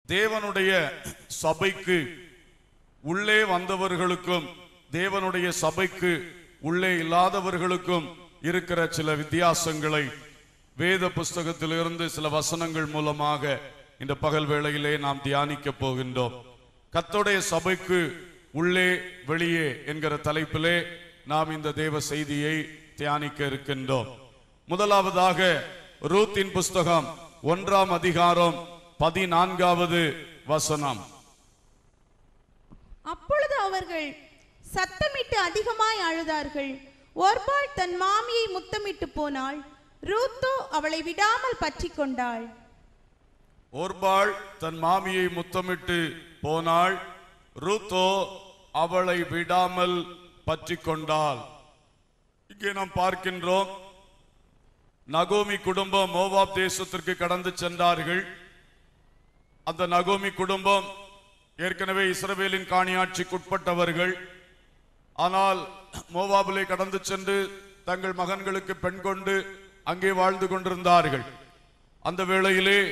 தேவனுடைய சபைக்கு உள்ளே வந்தவர்களுக்கும் தேவனுடைய சபைக்கு உள்ளே இல்லாதவர்களுக்கும் இருக்கிற சில வித்தியாசங்களை வேத புஸ்தகத்திலிருந்து சில வசனங்கள் மூலமாக இந்த பகல் வேளையிலே நாம் தியானிக்க போகின்றோம் கர்த்தருடைய சபைக்கு உள்ளே வெளியே என்கிற தலைப்பிலே நாம் இந்த தேவ செய்தியை தியானிக்க இருக்கின்றோம் முதலாவதாக ரூத்தின் புஸ்தகம் ஒன்றாம் அதிகாரம் பதினான்காவது வசனம் அப்பொழுது அவர்கள் சத்தமிட்டு அதிகமாய் அழுதார்கள் ஒர்பாள் தன் மாமியை முத்தமிட்டு போனாள் ரூத்தோ அவளை விடாமல் பற்றி கொண்டாள் ஓர்பாள் தன் மாமியை முத்தமிட்டு போனாள் ரூத்தோ அவளை விடாமல் பற்றி கொண்டாள் இங்கே நாம் பார்க்கின்றோம் நகோமி குடும்பம் மோவாப் தேசத்திற்கு கடந்து சென்றார்கள் அந்த நகோமி குடும்பம் ஏற்கனவே இஸ்ரவேலின் காணியாட்சிக்குட்பட்டவர்கள் ஆனால் மோவாபிலே கடந்து சென்று தங்கள் மகன்களுக்கு பெண் கொண்டு அங்கே வாழ்ந்து கொண்டிருந்தார்கள் அந்த வேளையிலே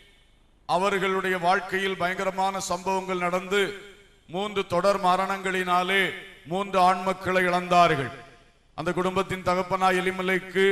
அவர்களுடைய வாழ்க்கையில் பயங்கரமான சம்பவங்கள் நடந்து மூன்று தொடர் மரணங்களினாலே மூன்று ஆண் மக்களை இழந்தார்கள் அந்த குடும்பத்தின் தகப்பனாய் எலிமலைக்கு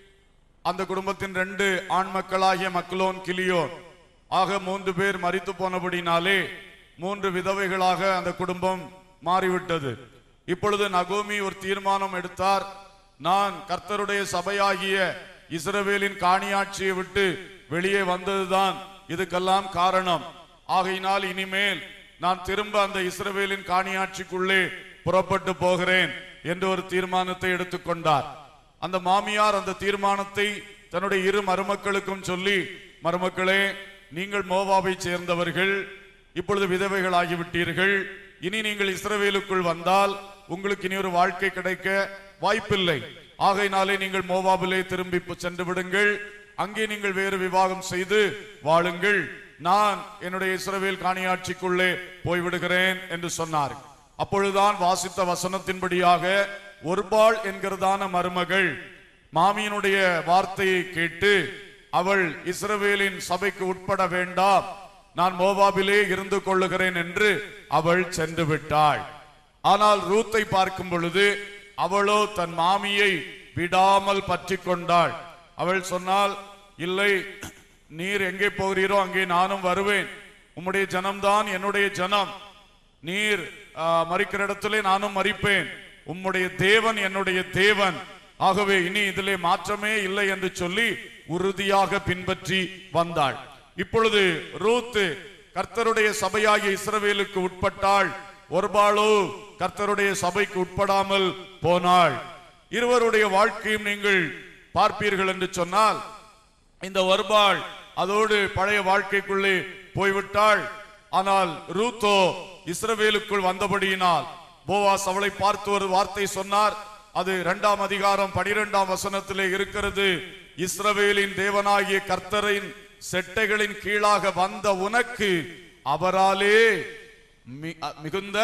அந்த குடும்பத்தின் ரெண்டு ஆண் மக்களாகிய மக்களோன் கிளியோன் ஆக மூன்று பேர் மரித்து போனபடினாலே மூன்று விதவைகளாக அந்த குடும்பம் மாறிவிட்டது இப்பொழுது நகோமி ஒரு தீர்மானம் எடுத்தார் நான் கர்த்தருடைய சபையாகிய இஸ்ரவேலின் காணியாட்சியை விட்டு வெளியே வந்ததுதான் இதுக்கெல்லாம் காரணம் ஆகையினால் இனிமேல் நான் திரும்ப அந்த இஸ்ரவேலின் காணியாட்சிக்குள்ளே புறப்பட்டு போகிறேன் என்று ஒரு தீர்மானத்தை எடுத்துக்கொண்டார் அந்த மாமியார் அந்த தீர்மானத்தை தன்னுடைய இரு மருமக்களுக்கும் சொல்லி மருமக்களே நீங்கள் மோவாவை சேர்ந்தவர்கள் இப்பொழுது விதவைகள் ஆகிவிட்டீர்கள் இனி நீங்கள் இஸ்ரவேலுக்குள் வந்தால் உங்களுக்கு இனி ஒரு வாழ்க்கை கிடைக்க வாய்ப்பில்லை ஆகையினாலே நீங்கள் மோவாபிலே திரும்பி பு- சென்று விடுங்கள் அங்கே நீங்கள் வேறு விவாகம் செய்து வாழுங்கள் நான் என்னுடைய இஸ்ரவேல் காணியாட்சிக்குள்ளே போய்விடுகிறேன் என்று சொன்னார் அப்பொழுதுதான் வாசித்த வசனத்தின்படியாக ஒருபாள் என்கிறதான மருமகள் மாமியினுடைய வார்த்தையை கேட்டு அவள் இஸ்ரவேலின் சபைக்கு உட்பட வேண்டாம் நான் மோவாபிலே இருந்து கொள்ளுகிறேன் என்று அவள் சென்று விட்டாள் ஆனால் ரூத்தை பார்க்கும் பொழுது அவளோ தன் மாமியை விடாமல் பற்றி கொண்டாள் அவள் சொன்னால் இல்லை நீர் எங்கே போகிறீரோ அங்கே நானும் வருவேன் உம்முடைய ஜனம்தான் என்னுடைய ஜனம் நீர் ஆ, மறிக்கிற இடத்திலே நானும் மறிப்பேன் உம்முடைய தேவன் என்னுடைய தேவன் ஆகவே இனி இதிலே மாற்றமே இல்லை என்று சொல்லி உறுதியாக பின்பற்றி வந்தாள் இப்பொழுது ரூத்து கர்த்தருடைய சபையாகிய இஸ்ரவேலுக்கு உட்பட்டாள் ஒருபாளோ கர்த்தருடைய சபைக்கு உட்படாமல் போனாள் இருவருடைய வாழ்க்கையும் நீங்கள் பார்ப்பீர்கள் என்று சொன்னால் இந்த வருபாள் அதோடு பழைய வாழ்க்கைக்குள்ளே போய்விட்டாள் ஆனால் ரூத்தோ இஸ்ரவேலுக்குள் வந்தபடியினால் போவாஸ் அவளை பார்த்து ஒரு வார்த்தை சொன்னார் அது இரண்டாம் அதிகாரம் பனிரெண்டாம் வசனத்திலே இருக்கிறது இஸ்ரவேலின் தேவனாகிய கர்த்தரின் செட்டைகளின் கீழாக வந்த உனக்கு அவராலே மி- அ- மிகுந்த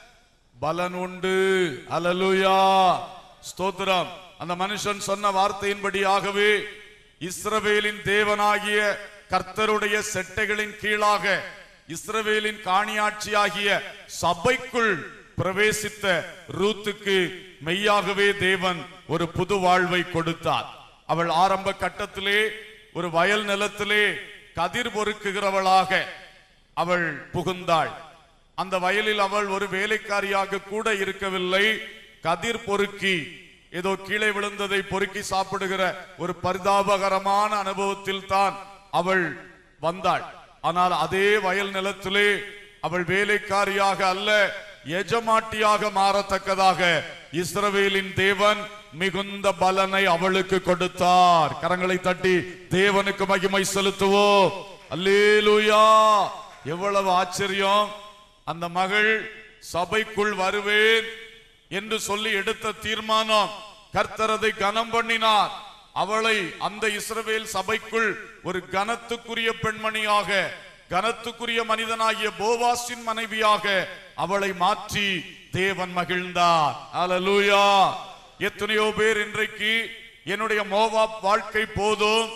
பலன் உண்டு அலலுயா ஸ்தோத்திரம் அந்த மனுஷன் சொன்ன வார்த்தையின்படியாகவே இஸ்ரவேலின் தேவனாகிய கர்த்தருடைய செட்டைகளின் கீழாக இஸ்ரவேலின் காணியாட்சியாகிய சபைக்குள் பிரவேசித்த ரூத்துக்கு மெய்யாகவே தேவன் ஒரு புது வாழ்வை கொடுத்தார் அவள் ஆரம்ப கட்டத்திலே ஒரு வயல் நிலத்திலே கதிர் பொறுக்குகிறவளாக அவள் புகுந்தாள் அந்த வயலில் அவள் ஒரு வேலைக்காரியாக கூட இருக்கவில்லை கதிர் பொறுக்கி ஏதோ கீழே விழுந்ததை பொறுக்கி சாப்பிடுகிற ஒரு பரிதாபகரமான அனுபவத்தில் தான் அவள் வந்தாள் ஆனால் அதே வயல் நிலத்திலே அவள் வேலைக்காரியாக அல்ல எஜமாட்டியாக மாறத்தக்கதாக இஸ்ரவேலின் தேவன் மிகுந்த பலனை அவளுக்கு கொடுத்தார் கரங்களை தட்டி தேவனுக்கு மகிமை செலுத்துவோம் அல்லேலூயா எவ்வளவு ஆச்சரியம் அந்த மகள் சபைக்குள் வருவேன் என்று சொல்லி எடுத்த தீர்மானம் கர்த்தரதை கனம் பண்ணினார் அவளை அந்த இஸ்ரவேல் சபைக்குள் ஒரு கனத்துக்குரிய பெண்மணியாக கனத்துக்குரிய மனிதனாகிய போவாசின் மனைவியாக அவளை மாற்றி தேவன் மகிழ்ந்தார் அல்லேலூயா எத்தனையோ பேர் இன்றைக்கு என்னுடைய மோவாப் வாழ்க்கை போதும்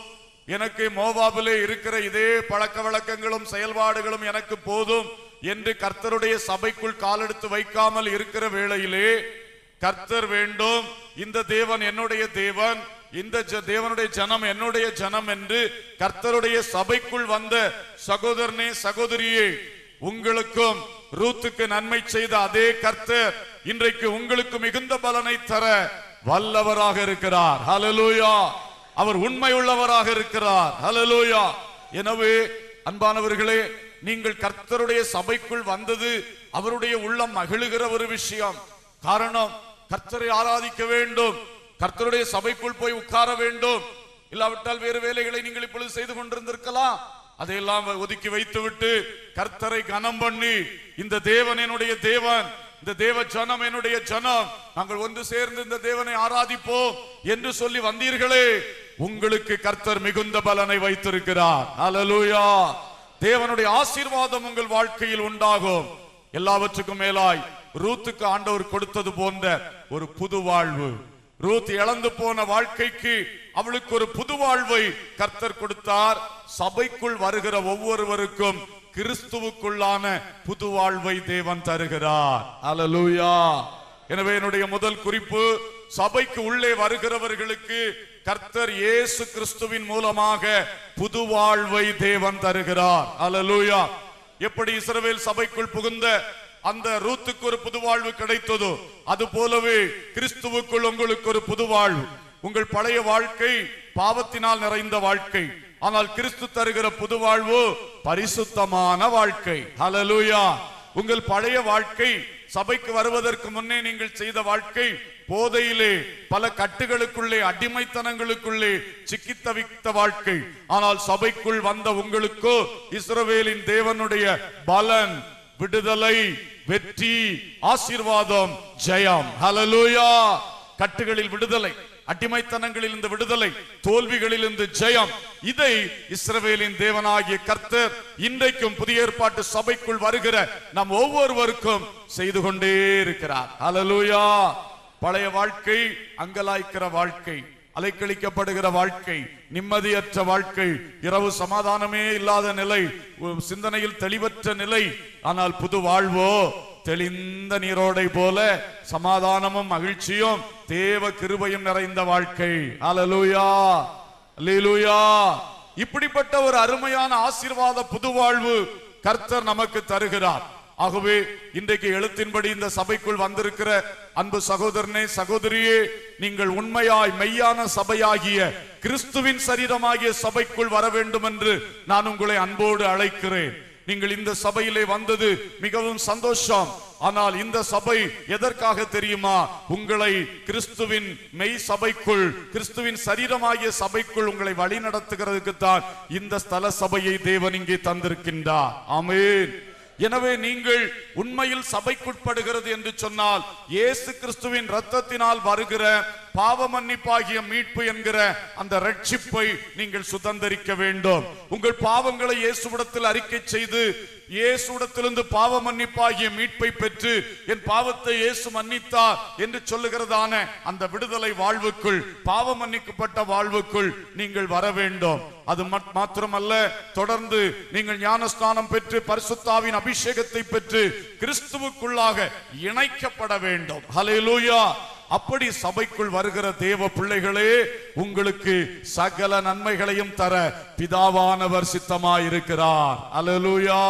எனக்கு மோவாபிலே இருக்கிற இதே பழக்க வழக்கங்களும் செயல்பாடுகளும் எனக்கு போதும் என்று கர்த்தருடைய சபைக்குள் காலெடுத்து வைக்காமல் இருக்கிற வேளையிலே கர்த்தர் வேண்டும் இந்த தேவன் என்னுடைய தேவன் இந்த ஜ- தேவனுடைய ஜனம் என்னுடைய ஜனம் என்று கர்த்தருடைய சபைக்குள் வந்த சகோதரனே சகோதரியே உங்களுக்கும் ரூத்துக்கு நன்மை செய்த அதே கர்த்தர் இன்றைக்கு உங்களுக்கு மிகுந்த பலனை தர வல்லவராக இருக்கிறார் ஹalleluya அவர் உண்மை உள்ளவராக இருக்கிறார் ஹalleluya எனவே அன்பானவர்களே நீங்கள் கர்த்தருடைய சபைக்குள் வந்தது அவருடைய உள்ளம் மகிழுகிற ஒரு விஷயம் காரணம் கர்த்தரை ஆராதிக்க வேண்டும் கர்த்தருடைய சபைக்குள் போய் உட்கார வேண்டும் இல்லாவிட்டால் வேறு வேலைகளை நீங்கள் இப்பொழுது செய்து கொண்டிருந்திருக்கலாம் அதையெல்லாம் ஒதுக்கி வைத்துவிட்டு கர்த்தரை கனம் பண்ணி இந்த தேவன் என்னுடைய தேவன் இந்த தேவ ஜனம் என்னுடைய ஜனம் நாங்கள் ஒன்று சேர்ந்து இந்த தேவனை ஆராதிப்போம் என்று சொல்லி வந்தீர்களே உங்களுக்கு கர்த்தர் மிகுந்த பலனை வைத்திருக்கிறார் ஹalleluya தேவனுடைய ஆசீர்வாதம் உங்கள் வாழ்க்கையில் உண்டாகும் எல்லாவற்றுக்கும் மேலாய் ரூத்துக்கு ஆண்டவர் கொடுத்தது போன்ற ஒரு புது வாழ்வு ரூத் இழந்து போன வாழ்க்கைக்கு அவளுக்கு ஒரு புது வாழ்வை கர்த்தர் கொடுத்தார் சபைக்குள் வருகிற ஒவ்வொருவருக்கும் கிறிஸ்துவுக்குள்ளான புது வாழ்வை தேவன் தருகிறார் அல்லேலூயா எனவே என்னுடைய முதல் குறிப்பு சபைக்கு உள்ளே வருகிறவர்களுக்கு கர்த்தர் இயேசு கிறிஸ்துவின் மூலமாக புது வாழ்வை தேவன் தருகிறார் அல்லேலூயா எப்படி இஸ்ரவேல் சபைக்குள் புகுந்த அந்த ரூத்துக்கு ஒரு புது வாழ்வு கிடைத்ததோ அது போலவே கிறிஸ்துவுக்குள் உங்களுக்கு ஒரு புது வாழ்வு உங்கள் பழைய வாழ்க்கை பாவத்தினால் நிறைந்த வாழ்க்கை ஆனால் கிறிஸ்து தருகிற புது வாழ்வு பரிசுத்தமான வாழ்க்கை ஹalleluya உங்கள் பழைய வாழ்க்கை சபைக்கு வருவதற்கு முன்னே நீங்கள் செய்த வாழ்க்கை போதையிலே பல கட்டுகளுக்குள்ளே அடிமைத்தனங்களுக்குள்ளே சிக்கித் தவித்த வாழ்க்கை ஆனால் சபைக்குள் வந்த உங்களுக்கோ இஸ்ரவேலின் தேவனுடைய பலன் விடுதலை வெற்றி ஆசீர்வாதம் ஜெயம் ஹalleluya கட்டுகளில் விடுதலை அடிமைத்தனங்களில் இந்த விடுதலை தோல்விகளில் இந்த ஜெயம் இதை இஸ்ரவேலின் தேவனாகிய கர்த்தர் இன்றைக்கும் புதிய ஏற்பாட்டு சபைக்குள் வருகிற நம் ஒவ்வொருவருக்கும் செய்து கொண்டே இருக்கிறார் ஹalleluya பழைய வாழ்க்கை அங்கலாய்க்கிற வாழ்க்கை அலைக்கழிக்கப்படுகிற வாழ்க்கை நிம்மதியற்ற வாழ்க்கை இரவு சமாதானமே இல்லாத நிலை உ- சிந்தனையில் தெளிவற்ற நிலை ஆனால் புது வாழ்வோ தெளிந்த நீரோடை போல சமாதானமும் மகிழ்ச்சியும் தேவ கிருபையும் நிறைந்த வாழ்க்கை அல்லேலூயா அல்லேலூயா இப்படிப்பட்ட ஒரு அருமையான ஆசீர்வாத புது வாழ்வு கர்த்தர் நமக்கு தருகிறார் ஆகவே இன்றைக்கு எழுத்தின்படி இந்த சபைக்குள் வந்திருக்கிற அன்பு சகோதரனே சகோதரியே நீங்கள் உண்மையாய் மெய்யான சபையாகிய கிறிஸ்துவின் சரீரமாகிய சபைக்குள் வர வேண்டும் என்று நான் உங்களை அன்போடு அழைக்கிறேன் நீங்கள் இந்த சபையிலே வந்தது மிகவும் சந்தோஷம் ஆனால் இந்த சபை எதற்காக தெரியுமா உங்களை கிறிஸ்துவின் மெய் சபைக்குள் கிறிஸ்துவின் சரீரமாகிய சபைக்குள் உங்களை வழி நடத்துகிறதுக்கு தான் இந்த ஸ்தல சபையை தேவன் இங்கே தந்திருக்கின்றார் ஆமென் எனவே நீங்கள் உண்மையில் சபைக்குட்படுகிறது என்று சொன்னால் இயேசு கிறிஸ்துவின் ரத்தத்தினால் வருகிற பாவ மன்னிப்பாகிய மீட்பு என்கிற அந்த ரட்சிப்பை நீங்கள் சுதந்தரிக்க வேண்டும் உங்கள் பாவங்களை இயேசுவிடத்தில் அறிக்கை செய்து இயேசுவிடத்திலிருந்து பாவ மன்னிப்பாகிய மீட்பை பெற்று என் பாவத்தை இயேசு மன்னித்தார் என்று சொல்லுகிறதான அந்த விடுதலை வாழ்வுக்குள் பாவ மன்னிக்கப்பட்ட வாழ்வுக்குள் நீங்கள் வர வேண்டும் அது மட்- மாத்திரமல்ல தொடர்ந்து நீங்கள் ஞானஸ்நானம் பெற்று பரிசுத்தாவின் அபிஷேகத்தை பெற்று கிறிஸ்துவுக்குள்ளாக இணைக்கப்பட வேண்டும் ஹalleluya அப்படி சபைக்குள் வருகிற தேவ பிள்ளைகளே உங்களுக்கு சகல நன்மைகளையும் தர பிதாவானவர் சித்தமாயிருக்கிறார் அல்லேலூயா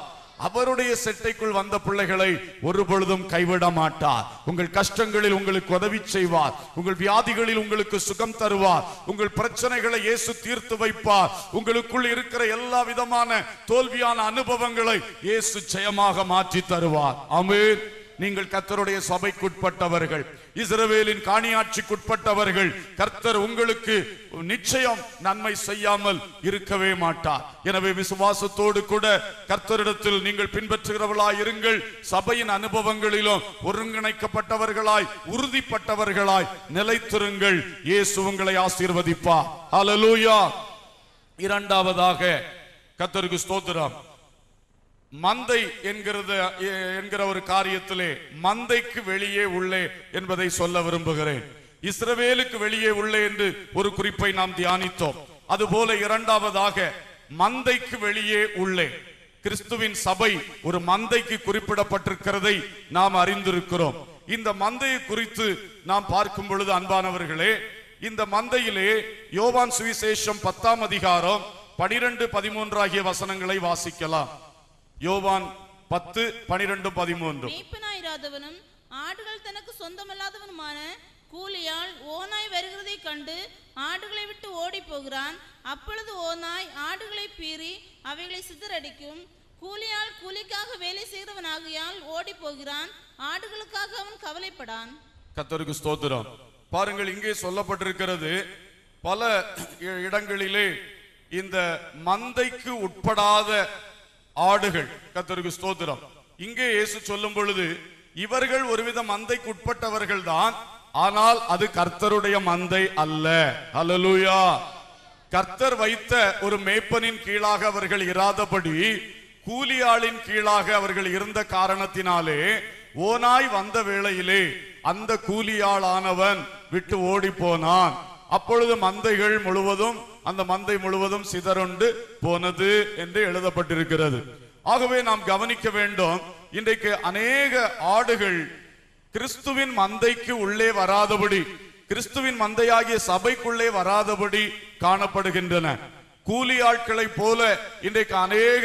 அவருடைய செட்டைக்குள் வந்த பிள்ளைகளை ஒரு பொழுதும் கைவிட மாட்டார் உங்கள் கஷ்டங்களில் உங்களுக்கு உதவி செய்வார் உங்கள் வியாதிகளில் உங்களுக்கு சுகம் தருவார் உங்கள் பிரச்சனைகளை இயேசு தீர்த்து வைப்பார் உங்களுக்குள் இருக்கிற எல்லா விதமான தோல்வியான அனுபவங்களை இயேசு ஜெயமாக மாற்றி தருவார் ஆமென் நீங்கள் கர்த்தருடைய சபைக்குட்பட்டவர்கள் இஸ்ரவேலின் காணியாட்சிக்குட்பட்டவர்கள் கர்த்தர் உங்களுக்கு நிச்சயம் நன்மை செய்யாமல் இருக்கவே மாட்டார் எனவே விசுவாசத்தோடு கூட கர்த்தரிடத்தில் நீங்கள் பின்பற்றுகிறவர்களாய் இருங்கள் சபையின் அனுபவங்களிலும் ஒருங்கிணைக்கப்பட்டவர்களாய் உறுதிப்பட்டவர்களாய் நிலைத்திருங்கள் இயேசு உங்களை ஆசீர்வதிப்பார் ஹalleluya இரண்டாவதாக கர்த்தருக்கு ஸ்தோத்திரம் மந்தை என்கிறது எ- என்கிற ஒரு காரியத்திலே மந்தைக்கு வெளியே உள்ளே என்பதை சொல்ல விரும்புகிறேன் இஸ்ரவேலுக்கு வெளியே உள்ளே என்று ஒரு குறிப்பை நாம் தியானித்தோம் அதுபோல இரண்டாவதாக மந்தைக்கு வெளியே உள்ளே கிறிஸ்துவின் சபை ஒரு மந்தைக்கு குறிப்பிடப்பட்டிருக்கிறதை நாம் அறிந்திருக்கிறோம் இந்த மந்தையை குறித்து நாம் பார்க்கும் பொழுது அன்பானவர்களே இந்த மந்தையிலே யோவான் சுவிசேஷம் பத்தாம் அதிகாரம் பனிரெண்டு பதிமூன்று ஆகிய வசனங்களை வாசிக்கலாம் யோவான் பத்து பனிரெண்டு பதிமூன்று மேய்ப்பனாயிராதவனும் ஆடுகள் தனக்கு சொந்தமல்லாதவனுமான கூலியால் ஓநாய் வருகிறதைக் கண்டு ஆடுகளை விட்டு ஓடி போகிறான் அப்பொழுது ஓநாய் ஆடுகளை பீறி அவைகளை சிதறடிக்கும் கூலியால் கூலிக்காக வேலை செய்கிறவனாகியால் ஓடி போகிறான் ஆடுகளுக்காக அவன் கவலைப்படான் கத்தருக்கு ஸ்தோத்திரம் பாருங்கள் இங்கே சொல்லப்பட்டிருக்கிறது பல இ- இடங்களிலே இந்த மந்தைக்கு உட்படாத ஆடுகள் கத்தருக்கு ஸ்தோத்திரம் இங்கே இயேசு சொல்லும் பொழுது இவர்கள் ஒருவித மந்தைக்கு உட்பட்டவர்கள் தான் ஆனால் அது கர்த்தருடைய மந்தை அல்ல அல்லேலூயா கர்த்தர் வைத்த ஒரு மேய்ப்பனின் கீழாக அவர்கள் இராதபடி கூலியாளின் கீழாக அவர்கள் இருந்த காரணத்தினாலே ஓனாய் வந்த வேளையிலே அந்த கூலியாளானவன் விட்டு ஓடி போனான் அப்பொழுது மந்தைகள் முழுவதும் அந்த மந்தை முழுவதும் சிதறுண்டு போனது என்று எழுதப்பட்டிருக்கிறது ஆகவே நாம் கவனிக்க வேண்டும் இன்றைக்கு அநேக ஆடுகள் கிறிஸ்துவின் மந்தைக்கு உள்ளே வராதபடி கிறிஸ்துவின் மந்தையாகிய சபைக்குள்ளே வராதபடி காணப்படுகின்றன கூலி ஆட்களைப் போல இன்றைக்கு அநேக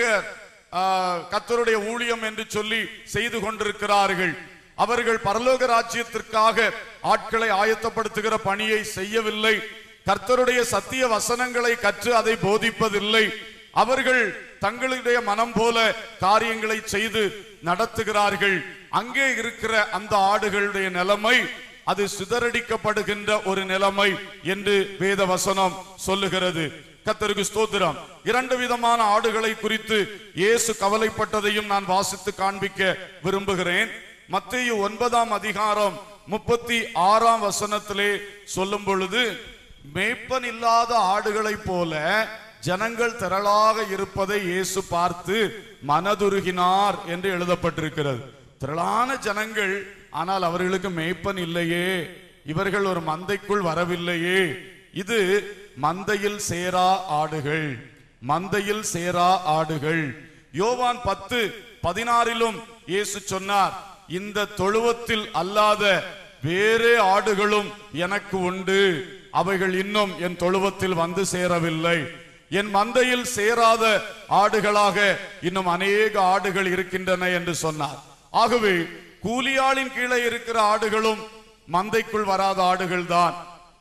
கத்தருடைய ஊழியம் என்று சொல்லி செய்து கொண்டிருக்கிறார்கள் அவர்கள் பரலோக ராஜ்யத்திற்காக ஆட்களை ஆயத்தப்படுத்துகிற பணியை செய்யவில்லை கர்த்தருடைய சத்திய வசனங்களை கற்று அதை போதிப்பதில்லை அவர்கள் தங்களுடைய மனம் போல காரியங்களை செய்து நடத்துகிறார்கள் அங்கே இருக்கிற அந்த ஆடுகளுடைய நிலைமை அது சிதறடிக்கப்படுகின்ற ஒரு நிலைமை என்று வேத வசனம் சொல்லுகிறது கத்தருக்கு ஸ்தோத்திரம் இரண்டு விதமான ஆடுகளை குறித்து இயேசு கவலைப்பட்டதையும் நான் வாசித்து காண்பிக்க விரும்புகிறேன் மத்தேயு ஒன்பதாம் அதிகாரம் முப்பத்தி ஆறாம் வசனத்திலே சொல்லும் பொழுது மேய்ப்பன் இல்லாத ஆடுகளைப் போல ஜனங்கள் திரளாக இருப்பதை இயேசு பார்த்து மனதுருகினார் என்று எழுதப்பட்டிருக்கிறது திரளான ஜனங்கள் ஆனால் அவர்களுக்கு மேய்ப்பன் இல்லையே இவர்கள் ஒரு மந்தைக்குள் வரவில்லையே இது மந்தையில் சேரா ஆடுகள் மந்தையில் சேரா ஆடுகள் யோவான் பத்து பதினாறிலும் இயேசு சொன்னார் இந்த தொழுவத்தில் அல்லாத வேறே ஆடுகளும் எனக்கு உண்டு அவைகள் இன்னும் என் தொழுவத்தில் வந்து சேரவில்லை என் மந்தையில் சேராத ஆடுகளாக இன்னும் அநேக ஆடுகள் இருக்கின்றன என்று சொன்னார் ஆகவே கூலியாளின் கீழே இருக்கிற ஆடுகளும் மந்தைக்குள் வராத ஆடுகள் தான்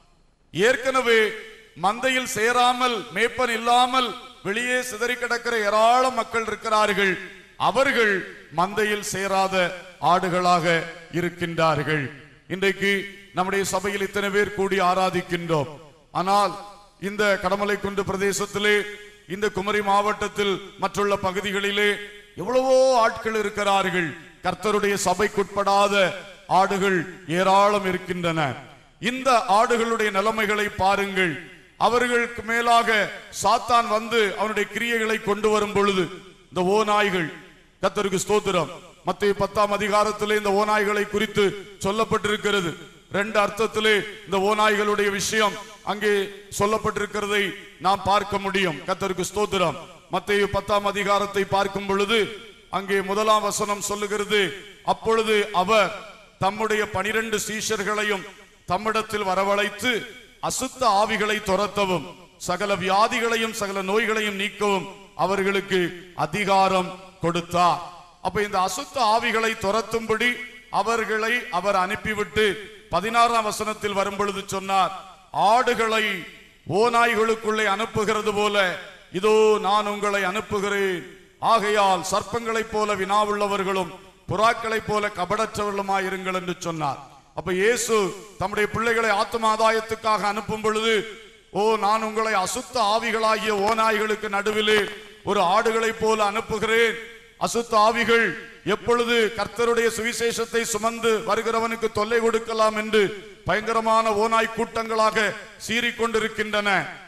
ஏற்கனவே மந்தையில் சேராமல் மேய்ப்பன் இல்லாமல் வெளியே சிதறி கிடக்கிற ஏராளம் மக்கள் இருக்கிறார்கள் அவர்கள் மந்தையில் சேராத ஆடுகளாக இருக்கின்றார்கள் இன்றைக்கு நம்முடைய சபையில் இத்தனை பேர் கூடி ஆராதிக்கின்றோம் ஆனால் இந்த கடமலை குன்று பிரதேசத்திலே இந்த குமரி மாவட்டத்தில் மற்றுள்ள பகுதிகளிலே எவ்வளவோ ஆட்கள் இருக்கிறார்கள் கர்த்தருடைய சபைக்குட்படாத ஆடுகள் ஏராளம் இருக்கின்றன இந்த ஆடுகளுடைய நிலைமைகளை பாருங்கள் அவர்களுக்கு மேலாக சாத்தான் வந்து அவனுடைய கிரியைகளை கொண்டு வரும் பொழுது இந்த ஓநாய்கள் கத்தருக்கு ஸ்தோத்திரம் மத்திய பத்தாம் அதிகாரத்திலே இந்த ஓநாய்களை குறித்து சொல்லப்பட்டிருக்கிறது ரெண்டு அர்த்தத்திலே இந்த ஓநாய்களுடைய விஷயம் அங்கே சொல்லப்பட்டிருக்கிறதை நாம் பார்க்க முடியும் கத்தருக்கு ஸ்தோத்திரம் மத்திய பத்தாம் அதிகாரத்தை பார்க்கும் பொழுது அங்கே முதலாம் வசனம் சொல்லுகிறது அப்பொழுது அவர் தம்முடைய பனிரெண்டு சீஷர்களையும் தம்மிடத்தில் வரவழைத்து அசுத்த ஆவிகளை துரத்தவும் சகல வியாதிகளையும் சகல நோய்களையும் நீக்கவும் அவர்களுக்கு அதிகாரம் கொடுத்தார் அப்ப இந்த அசுத்த ஆவிகளை துரத்தும்படி அவர்களை அவர் அனுப்பிவிட்டு பதினாறாம் வசனத்தில் வரும் பொழுது சொன்னார் ஆடுகளை ஓநாய்களுக்குள்ளே அனுப்புகிறது போல இதோ நான் உங்களை அனுப்புகிறேன் ஆகையால் சர்ப்பங்களைப் போல வினாவுள்ளவர்களும் புறாக்களைப் போல கபடற்றவர்களுமாயிருங்கள் என்று சொன்னார் அப்ப இயேசு தம்முடைய பிள்ளைகளை ஆத்ம ஆதாயத்துக்காக அனுப்பும் பொழுது ஓ நான் உங்களை அசுத்த ஆவிகளாகிய ஓநாய்களுக்கு நடுவிலே ஒரு ஆடுகளைப் போல அனுப்புகிறேன் அசுத்த ஆவிகள் எப்பொழுது கர்த்தருடைய சுவிசேஷத்தை சுமந்து வருகிறவனுக்கு தொல்லை கொடுக்கலாம் என்று பயங்கரமான ஓநாய் கூட்டங்களாக சீறிக்கொண்டிருக்கின்றன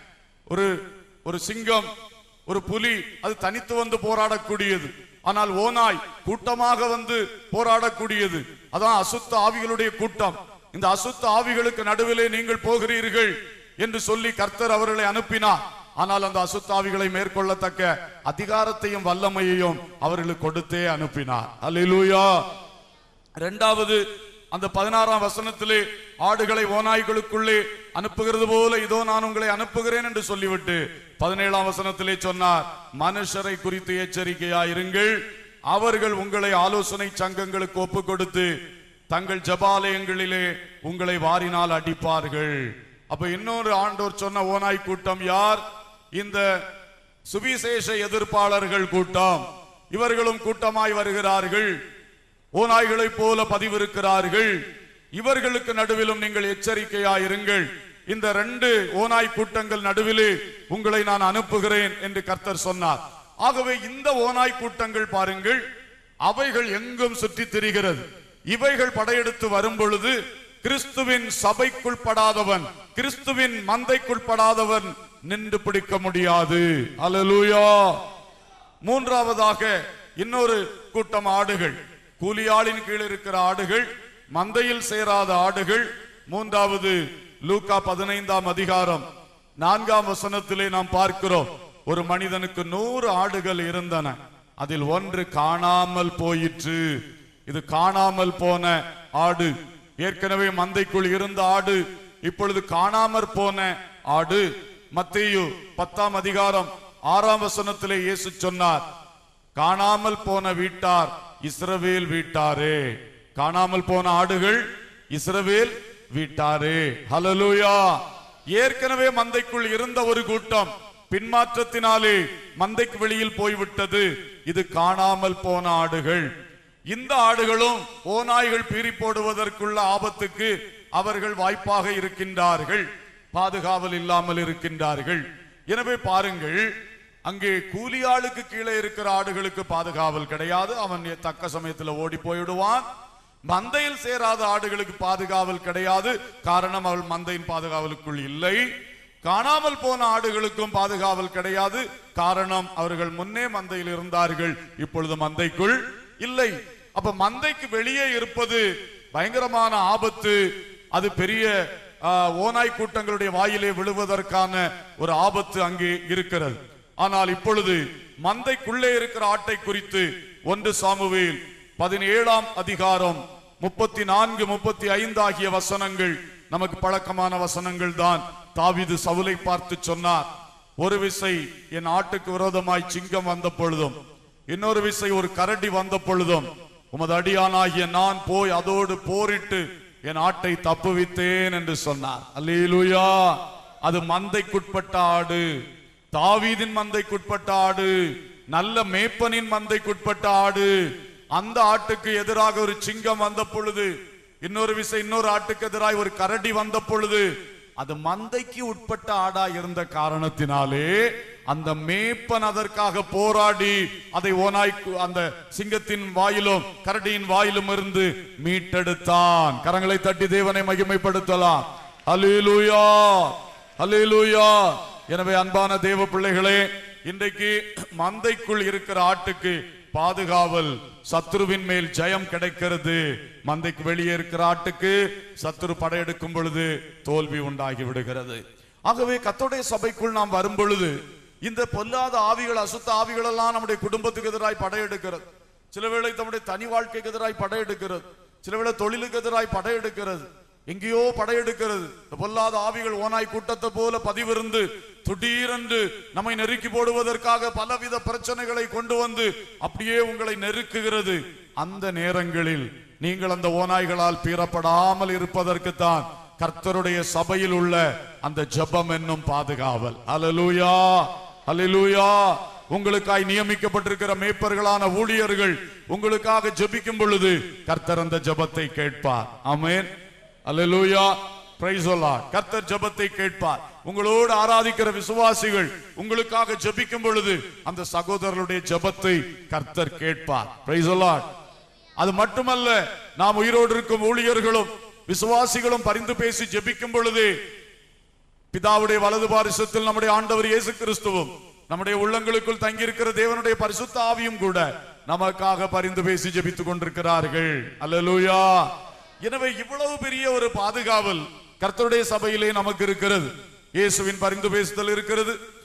ஒரு ஒரு சிங்கம் ஒரு புலி அது தனித்து வந்து போராடக்கூடியது ஆனால் ஓநாய் கூட்டமாக வந்து போராடக்கூடியது அதான் அசுத்த ஆவிகளுடைய கூட்டம் இந்த அசுத்த ஆவிகளுக்கு நடுவிலே நீங்கள் போகிறீர்கள் என்று சொல்லி கர்த்தர் அவர்களை அனுப்பினார் ஆனால் அந்த அசுத்தாவிகளை மேற்கொள்ளத்தக்க அதிகாரத்தையும் வல்லமையையும் அவர்களுக்கு கொடுத்தே அனுப்பினார் அல்லேலூயா இரண்டாவது அந்த பதினாறாம் வசனத்திலே ஆடுகளை ஓநாய்களுக்குள்ளே அனுப்புகிறது போல இதோ நான் உங்களை அனுப்புகிறேன் என்று சொல்லிவிட்டு பதினேழாம் வசனத்திலே சொன்னார் மனுஷரை குறித்து எச்சரிக்கையாயிருங்கள் அவர்கள் உங்களை ஆலோசனை சங்கங்களுக்கு ஒப்பு கொடுத்து தங்கள் ஜபாலயங்களிலே உங்களை வாரினால் அடிப்பார்கள் அப்ப இன்னொரு ஆண்டோர் சொன்ன ஓநாய் கூட்டம் யார் இந்த சுவிசேஷ எதிர்ப்பாளர்கள் கூட்டம் இவர்களும் கூட்டமாய் வருகிறார்கள் ஓநாய்களைப் போல பதிவிருக்கிறார்கள் இவர்களுக்கு நடுவிலும் நீங்கள் எச்சரிக்கையாயிருங்கள் இந்த ரெண்டு ஓநாய் கூட்டங்கள் நடுவிலே உங்களை நான் அனுப்புகிறேன் என்று கர்த்தர் சொன்னார் ஆகவே இந்த ஓநாய் கூட்டங்கள் பாருங்கள் அவைகள் எங்கும் சுற்றித் திரிகிறது இவைகள் படையெடுத்து வரும் பொழுது கிறிஸ்துவின் சபைக்குள் படாதவன் கிறிஸ்துவின் மந்தைக்குள் படாதவன் நின்று பிடிக்க முடியாது அல்லேலூயா மூன்றாவதாக இன்னொரு கூட்டம் ஆடுகள் கூலியாளின் கீழ் இருக்கிற ஆடுகள் மந்தையில் சேராத ஆடுகள் மூன்றாவது லூக்கா பதினைந்தாம் அதிகாரம் நான்காம் வசனத்திலே நாம் பார்க்கிறோம் ஒரு மனிதனுக்கு நூறு ஆடுகள் இருந்தன அதில் ஒன்று காணாமல் போயிற்று இது காணாமல் போன ஆடு ஏற்கனவே மந்தைக்குள் இருந்த ஆடு இப்பொழுது காணாமற் போன ஆடு மத்தேயு பத்தாம் அதிகாரம் ஆறாம் வசனத்திலே இயேசு சொன்னார் காணாமல் போன வீட்டார் இஸ்ரவேல் வீட்டாரே காணாமல் போன ஆடுகள் இஸ்ரவேல் வீட்டாரே ஹalleluya ஏற்கனவே மந்தைக்குள் இருந்த ஒரு கூட்டம் பின்மாற்றத்தினாலே மந்தைக்கு வெளியில் போய்விட்டது இது காணாமல் போன ஆடுகள் இந்த ஆடுகளும் ஓநாய்கள் பீறி போடுவதற்குள்ள ஆபத்துக்கு அவர்கள் வாய்ப்பாக இருக்கின்றார்கள் பாதுகாவல் இல்லாமல் இருக்கின்றார்கள் எனவே பாருங்கள் அங்கே கூலியாளுக்கு கீழே இருக்கிற ஆடுகளுக்கு பாதுகாவல் கிடையாது அவன் தக்க சமயத்துல ஓடி போய்விடுவான் மந்தையில் சேராத ஆடுகளுக்கு பாதுகாவல் கிடையாது காரணம் அவள் மந்தையின் பாதுகாவலுக்குள் இல்லை காணாமல் போன ஆடுகளுக்கும் பாதுகாவல் கிடையாது காரணம் அவர்கள் முன்னே மந்தையில் இருந்தார்கள் இப்பொழுது மந்தைக்குள் இல்லை அப்ப மந்தைக்கு வெளியே இருப்பது பயங்கரமான ஆபத்து அது பெரிய ஆ, ஓநாய் கூட்டங்களுடைய வாயிலே விழுவதற்கான ஒரு ஆபத்து அங்கே இருக்கிறது ஆனால் இப்பொழுது மந்தைக்குள்ளே இருக்கிற ஆட்டை குறித்து ஒன்று சாமுவேல் பதினேழாம் அதிகாரம் முப்பத்தி நான்கு முப்பத்தி ஐந்து ஆகிய வசனங்கள் நமக்கு பழக்கமான வசனங்கள் தான் தாவீது சவுலை பார்த்து சொன்னார் ஒரு விசை என் ஆட்டுக்கு விரோதமாய் சிங்கம் வந்த பொழுதும் இன்னொரு விசை ஒரு கரடி வந்த பொழுதும் உமது அடியானாகிய நான் போய் அதோடு போரிட்டு என் ஆட்டை தப்புவித்தேன் என்று சொன்னார் அல்லேலூயா அது மந்தைக்குட்பட்ட ஆடு தாவீதின் மந்தைக்குட்பட்ட ஆடு நல்ல மேய்ப்பனின் மந்தைக்குட்பட்ட ஆடு அந்த ஆட்டுக்கு எதிராக ஒரு சிங்கம் வந்த பொழுது இன்னொரு விசை இன்னொரு ஆட்டுக்கு எதிராக ஒரு கரடி வந்த பொழுது அது மந்தைக்கு உட்பட்ட ஆடா இருந்த காரணத்தினாலே அந்த மேய்ப்பன் அதற்காக போராடி அதை ஓனாய் அந்த சிங்கத்தின் வாயிலும் கரடியின் வாயிலும் இருந்து மீட்டெடுத்தான் கரங்களை தட்டி தேவனை மகிமைப்படுத்தலாம் அல்லேலூயா அல்லேலூயா எனவே அன்பான தேவ பிள்ளைகளே இன்றைக்கு மந்தைக்குள் இருக்கிற ஆட்டுக்கு பாதுகாவல் சத்ருவின் மேல் ஜெயம் கிடைக்கிறது மந்தைக்கு வெளியே இருக்கிற ஆட்டுக்கு சத்துரு படையெடுக்கும் பொழுது தோல்வி உண்டாகி விடுகிறது ஆகவே கத்தோடைய சபைக்குள் நாம் வரும் பொழுது இந்த பொல்லாத ஆவிகள் அசுத்த ஆவிகள் எல்லாம் நம்முடைய குடும்பத்துக்கு எதிராய் படையெடுக்கிறது சில வேளை தம்முடைய தனி வாழ்க்கைக்கு எதிராய் படையெடுக்கிறது சில வேளை தொழிலுக்கு எதிராய் படையெடுக்கிறது எங்கேயோ படையெடுக்கிறது இந்த பொல்லாத ஆவிகள் ஓனாய் கூட்டத்தை போல பதிவிருந்து திடீரென்று நம்மை நெருக்கி போடுவதற்காக பலவித பிரச்சனைகளை கொண்டு வந்து அப்படியே உங்களை நெருக்குகிறது அந்த நேரங்களில் நீங்கள் அந்த ஓநாய்களால் பீறப்படாமல் இருப்பதற்குத்தான் கர்த்தருடைய சபையில் உள்ள அந்த ஜெபம் என்னும் பாதுகாவல் அல்லேலூயா அல்லேலூயா உங்களுக்காய் நியமிக்கப்பட்டிருக்கிற மேய்ப்பர்களான ஊழியர்கள் உங்களுக்காக ஜெபிக்கும் பொழுது கர்த்தர் அந்த ஜெபத்தை கேட்பார் ஆமென் அல்லேலூயா பிரைஸ் கர்த்தர் ஜெபத்தை கேட்பார் உங்களோடு ஆராதிக்கிற விசுவாசிகள் உங்களுக்காக ஜெபிக்கும் பொழுது அந்த சகோதரர்களுடைய ஜெபத்தை கர்த்தர் கேட்பார் பிரைஸ் அது மட்டுமல்ல நாம் உயிரோடு இருக்கும் ஊழியர்களும் விசுவாசிகளும் பரிந்து பேசி ஜெபிக்கும் பொழுது பிதாவுடைய வலது பாரிசத்தில் நம்முடைய ஆண்டவர் இயேசு கிறிஸ்துவும் நம்முடைய உள்ளங்களுக்குள் தங்கியிருக்கிற தேவனுடைய பரிசுத்த ஆவியும் கூட நமக்காக பரிந்து பேசி ஜெபித்துக் கொண்டிருக்கிறார்கள் அல்லேலூயா எனவே இவ்வளவு பெரிய ஒரு பாதுகாவல் கர்த்தருடைய சபையிலே நமக்கு இருக்கிறது இயேசுவின் பரிந்து பேசுதல் இருக்கிறது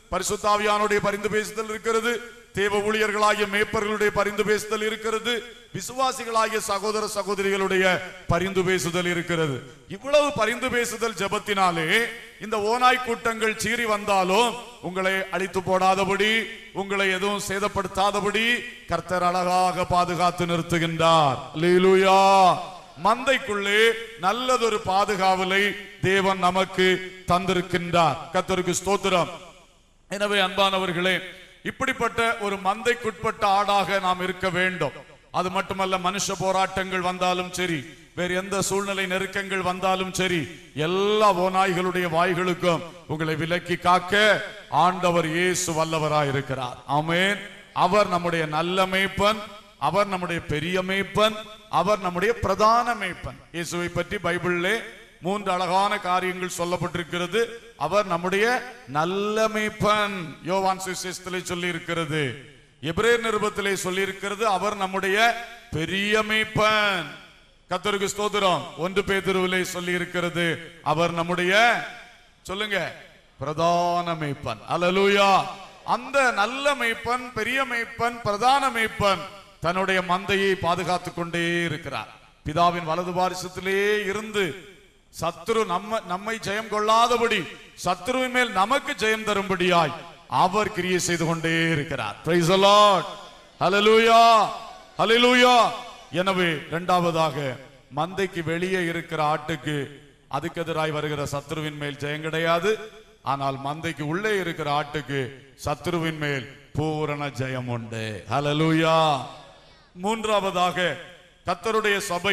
பரிசுத்தாவியானுடைய பரிந்து பேசுதல் இருக்கிறது தேவ ஊழியர்களாகிய மேய்ப்பர்களுடைய பரிந்து பேசுதல் இருக்கிறது விசுவாசிகளாகிய சகோதர சகோதரிகளுடைய பரிந்து பேசுதல் இருக்கிறது இவ்வளவு பரிந்து பேசுதல் ஜெபத்தினாலே இந்த ஓநாய் கூட்டங்கள் சீறி வந்தாலும் உங்களை அழித்து போடாதபடி உங்களை எதுவும் சேதப்படுத்தாதபடி கர்த்தர் அழகாக பாதுகாத்து நிறுத்துகின்றார் அல்லேலூயா மந்தைக்குள்ளே நல்லதொரு பாதுகாவலை தேவன் நமக்கு தந்திருக்கின்றார் கர்த்தருக்கு ஸ்தோத்திரம் எனவே அன்பானவர்களே இப்படிப்பட்ட ஒரு மந்தைக்குட்பட்ட ஆடாக நாம் இருக்க வேண்டும் அது மட்டுமல்ல மனுஷ போராட்டங்கள் வந்தாலும் சரி வேறு எந்த சூழ்நிலை நெருக்கங்கள் வந்தாலும் சரி எல்லா ஓநாய்களுடைய வாய்களுக்கும் உங்களை விலக்கி காக்க ஆண்டவர் இயேசு வல்லவராயிருக்கிறார் ஆமென் அவர் நம்முடைய நல்ல மேய்ப்பன் அவர் நம்முடைய பெரிய மேய்ப்பன் அவர் நம்முடைய பிரதான மேய்ப்பன் இயேசுவை பற்றி பைபிளிலே மூன்று அழகான காரியங்கள் சொல்லப்பட்டிருக்கிறது அவர் நம்முடைய நல்ல மேய்ப்பன் யோவான் சுவிசேஷத்திலே சொல்லி இருக்கிறது எபிரேர் நிருபத்திலே சொல்லி இருக்கிறது அவர் நம்முடைய பெரிய மேய்ப்பன் கத்தருக்கு ஸ்தோத்திரம் ஒன்று பேதுருவிலே சொல்லி இருக்கிறது அவர் நம்முடைய சொல்லுங்க பிரதான மேய்ப்பன் அல்லேலூயா அந்த நல்ல மேய்ப்பன் பெரிய மேய்ப்பன் பிரதான மேய்ப்பன் தன்னுடைய மந்தையை பாதுகாத்துக் கொண்டே இருக்கிறார் பிதாவின் வலது பாரிசத்திலே இருந்து சத்துரு நம்ம நம்மை ஜெயம் கொள்ளாதபடி சத்துருவின் மேல் நமக்கு ஜெயம் தரும்படியாய் அவர் கிரியை செய்து கொண்டே இருக்கிறார் Praise the Lord. Hallelujah. Hallelujah. எனவே இரண்டாவதாக மந்தைக்கு வெளியே இருக்கிற ஆட்டுக்கு அதுக்கு எதிராய் வருகிற சத்துருவின் மேல் ஜெயம் கிடையாது ஆனால் மந்தைக்கு உள்ளே இருக்கிற ஆட்டுக்கு சத்துருவின் மேல் பூரண ஜெயம் உண்டு ஹalleluya மூன்றாவதாக கத்தருடைய சபை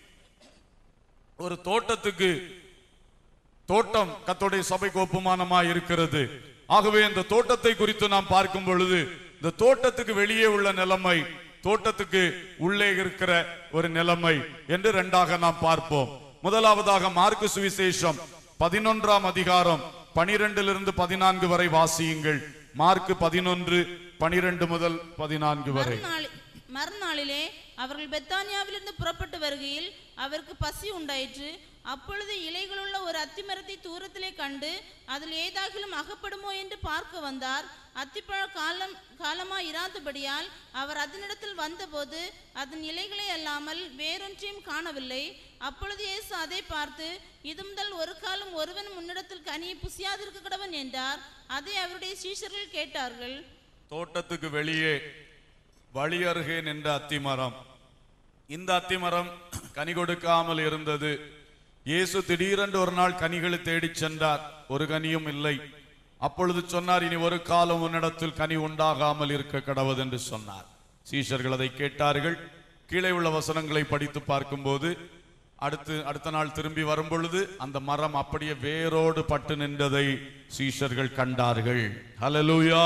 ஒரு தோட்டத்துக்கு தோட்டம் கத்தோடைய சபைக்கு ஒப்புமானமாய் இருக்கிறது ஆகவே இந்த தோட்டத்தை குறித்து நாம் பார்க்கும் பொழுது இந்த தோட்டத்துக்கு வெளியே உள்ள நிலைமை தோட்டத்துக்கு உள்ளே இருக்கிற ஒரு நிலைமை என்று ரெண்டாக நாம் பார்ப்போம் முதலாவதாக மார்க்கு சுவிசேஷம் பதினொன்றாம் அதிகாரம் பனிரெண்டிலிருந்து பதினான்கு வரை வாசியுங்கள் மார்க்கு பதினொன்று பனிரெண்டு முதல் பதினான்கு வரை மறுநாளி- மறுநாளிலே அவர்கள் பெத்தானியாவிலிருந்து புறப்பட்டு வருகையில் அவருக்கு பசி உண்டாயிற்று அப்பொழுது இலைகளுள்ள ஒரு அத்திமரத்தை தூரத்திலே கண்டு அதில் ஏதாகிலும் அகப்படுமோ என்று பார்க்க வந்தார் அத்திப்பழ காலம் காலமாய் இராதபடியால் அவர் அதனிடத்தில் வந்தபோது அதன் இலைகளை அல்லாமல் வேறொன்றையும் காணவில்லை அப்பொழுது இயேசு அதை பார்த்து இது முதல் ஒரு காலம் ஒருவன் முன்னிடத்தில் கனியை புசியாதிருக்க கடவன் என்றார் அதை அவருடைய சீஷர்கள் கேட்டார்கள் தோட்டத்துக்கு வெளியே வழி அருகே நின்ற அத்திமரம் இந்த அத்திமரம் கனி கொடுக்காமல் இருந்தது இயேசு திடீரென்று ஒரு நாள் கனிகளை தேடிச் சென்றார் ஒரு கனியும் இல்லை அப்பொழுது சொன்னார் இனி ஒரு காலம் உன்னிடத்தில் கனி உண்டாகாமல் இருக்க கடவுது என்று சொன்னார் சீஷர்கள் அதை கேட்டார்கள் கீழே உள்ள வசனங்களை படித்து பார்க்கும்போது அடுத்து அடுத்த நாள் திரும்பி வரும் பொழுது அந்த மரம் அப்படியே வேரோடு பட்டு நின்றதை சீஷர்கள் கண்டார்கள் ஹalleluya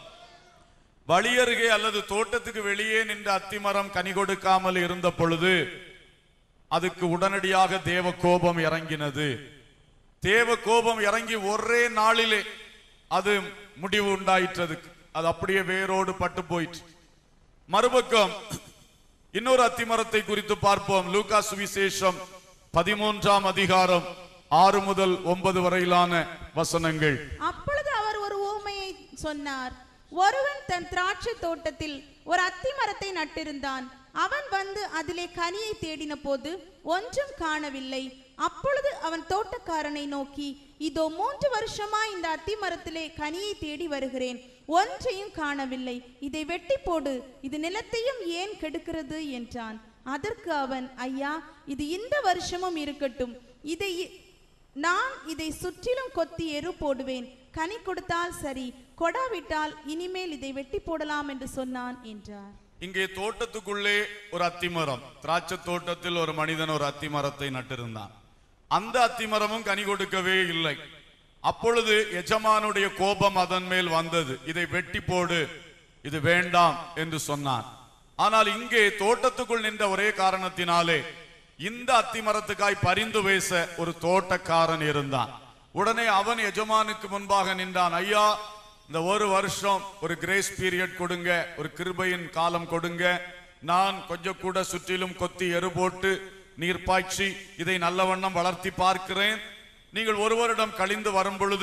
வழியருகே அல்லது தோட்டத்துக்கு வெளியே நின்ற அத்திமரம் கனி கொடுக்காமல் இருந்த பொழுது அதுக்கு உடனடியாக தேவ கோபம் இறங்கினது தேவ கோபம் இறங்கி ஒரே நாளிலே அது முடிவு உண்டாயிற்றதுக்கு அது அப்படியே வேரோடு பட்டு போயிற்று மறுபக்கம் இன்னொரு அத்திமரத்தை குறித்து பார்ப்போம் லூகா சுவிசேஷம் பதிமூன்றாம் அதிகாரம் ஆறு முதல் ஒன்பது வரையிலான வசனங்கள் அப்பொழுது அவர் ஒரு ஊமையை சொன்னார் ஒருவன் தன் திராட்சை தோட்டத்தில் ஒரு அத்தி மரத்தை நட்டிருந்தான் அவன் வந்து அதிலே கனியை தேடின போது ஒன்றும் காணவில்லை அப்பொழுது அவன் தோட்டக்காரனை நோக்கி இதோ மூன்று வருஷமா இந்த அத்தி மரத்திலே கனியை தேடி வருகிறேன் ஒன்றையும் காணவில்லை இதை வெட்டி போடு இது நிலத்தையும் ஏன் கெடுக்கிறது என்றான் அதற்கு அவன் ஐயா இது இந்த வருஷமும் இருக்கட்டும் இதை நான் இதை சுற்றிலும் கொத்தி எரு போடுவேன் கனி கொடுத்தால் சரி கொடாவிட்டால் இனிமேல் இதை வெட்டி போடலாம் என்று சொன்னான் என்றார் இங்கே தோட்டத்துக்குள்ளே ஒரு அத்திமரம் திராட்சை தோட்டத்தில் ஒரு மனிதன் ஒரு அத்திமரத்தை நட்டிருந்தான் அந்த அத்திமரமும் கனி கொடுக்கவே இல்லை அப்பொழுது எஜமானுடைய கோபம் அதன் மேல் வந்தது இதை வெட்டி போடு இது வேண்டாம் என்று சொன்னான் ஆனால் இங்கே தோட்டத்துக்குள் நின்ற ஒரே காரணத்தினாலே இந்த அத்திமரத்துக்காய் பரிந்து பேச ஒரு தோட்டக்காரன் இருந்தான் உடனே அவன் எஜமானுக்கு முன்பாக நின்றான் ஐயா இந்த ஒரு வருஷம் ஒரு கிரேஸ் பீரியட் கொடுங்க ஒரு கிருபையின் காலம் கொடுங்க நான் கொஞ்சம் கூட சுற்றிலும் கொத்தி எரு போட்டு நீர் பாய்ச்சி இதை நல்ல வண்ணம் வளர்த்தி பார்க்கிறேன் நீங்கள் ஒரு வருடம் கழிந்து வரும் பொழுது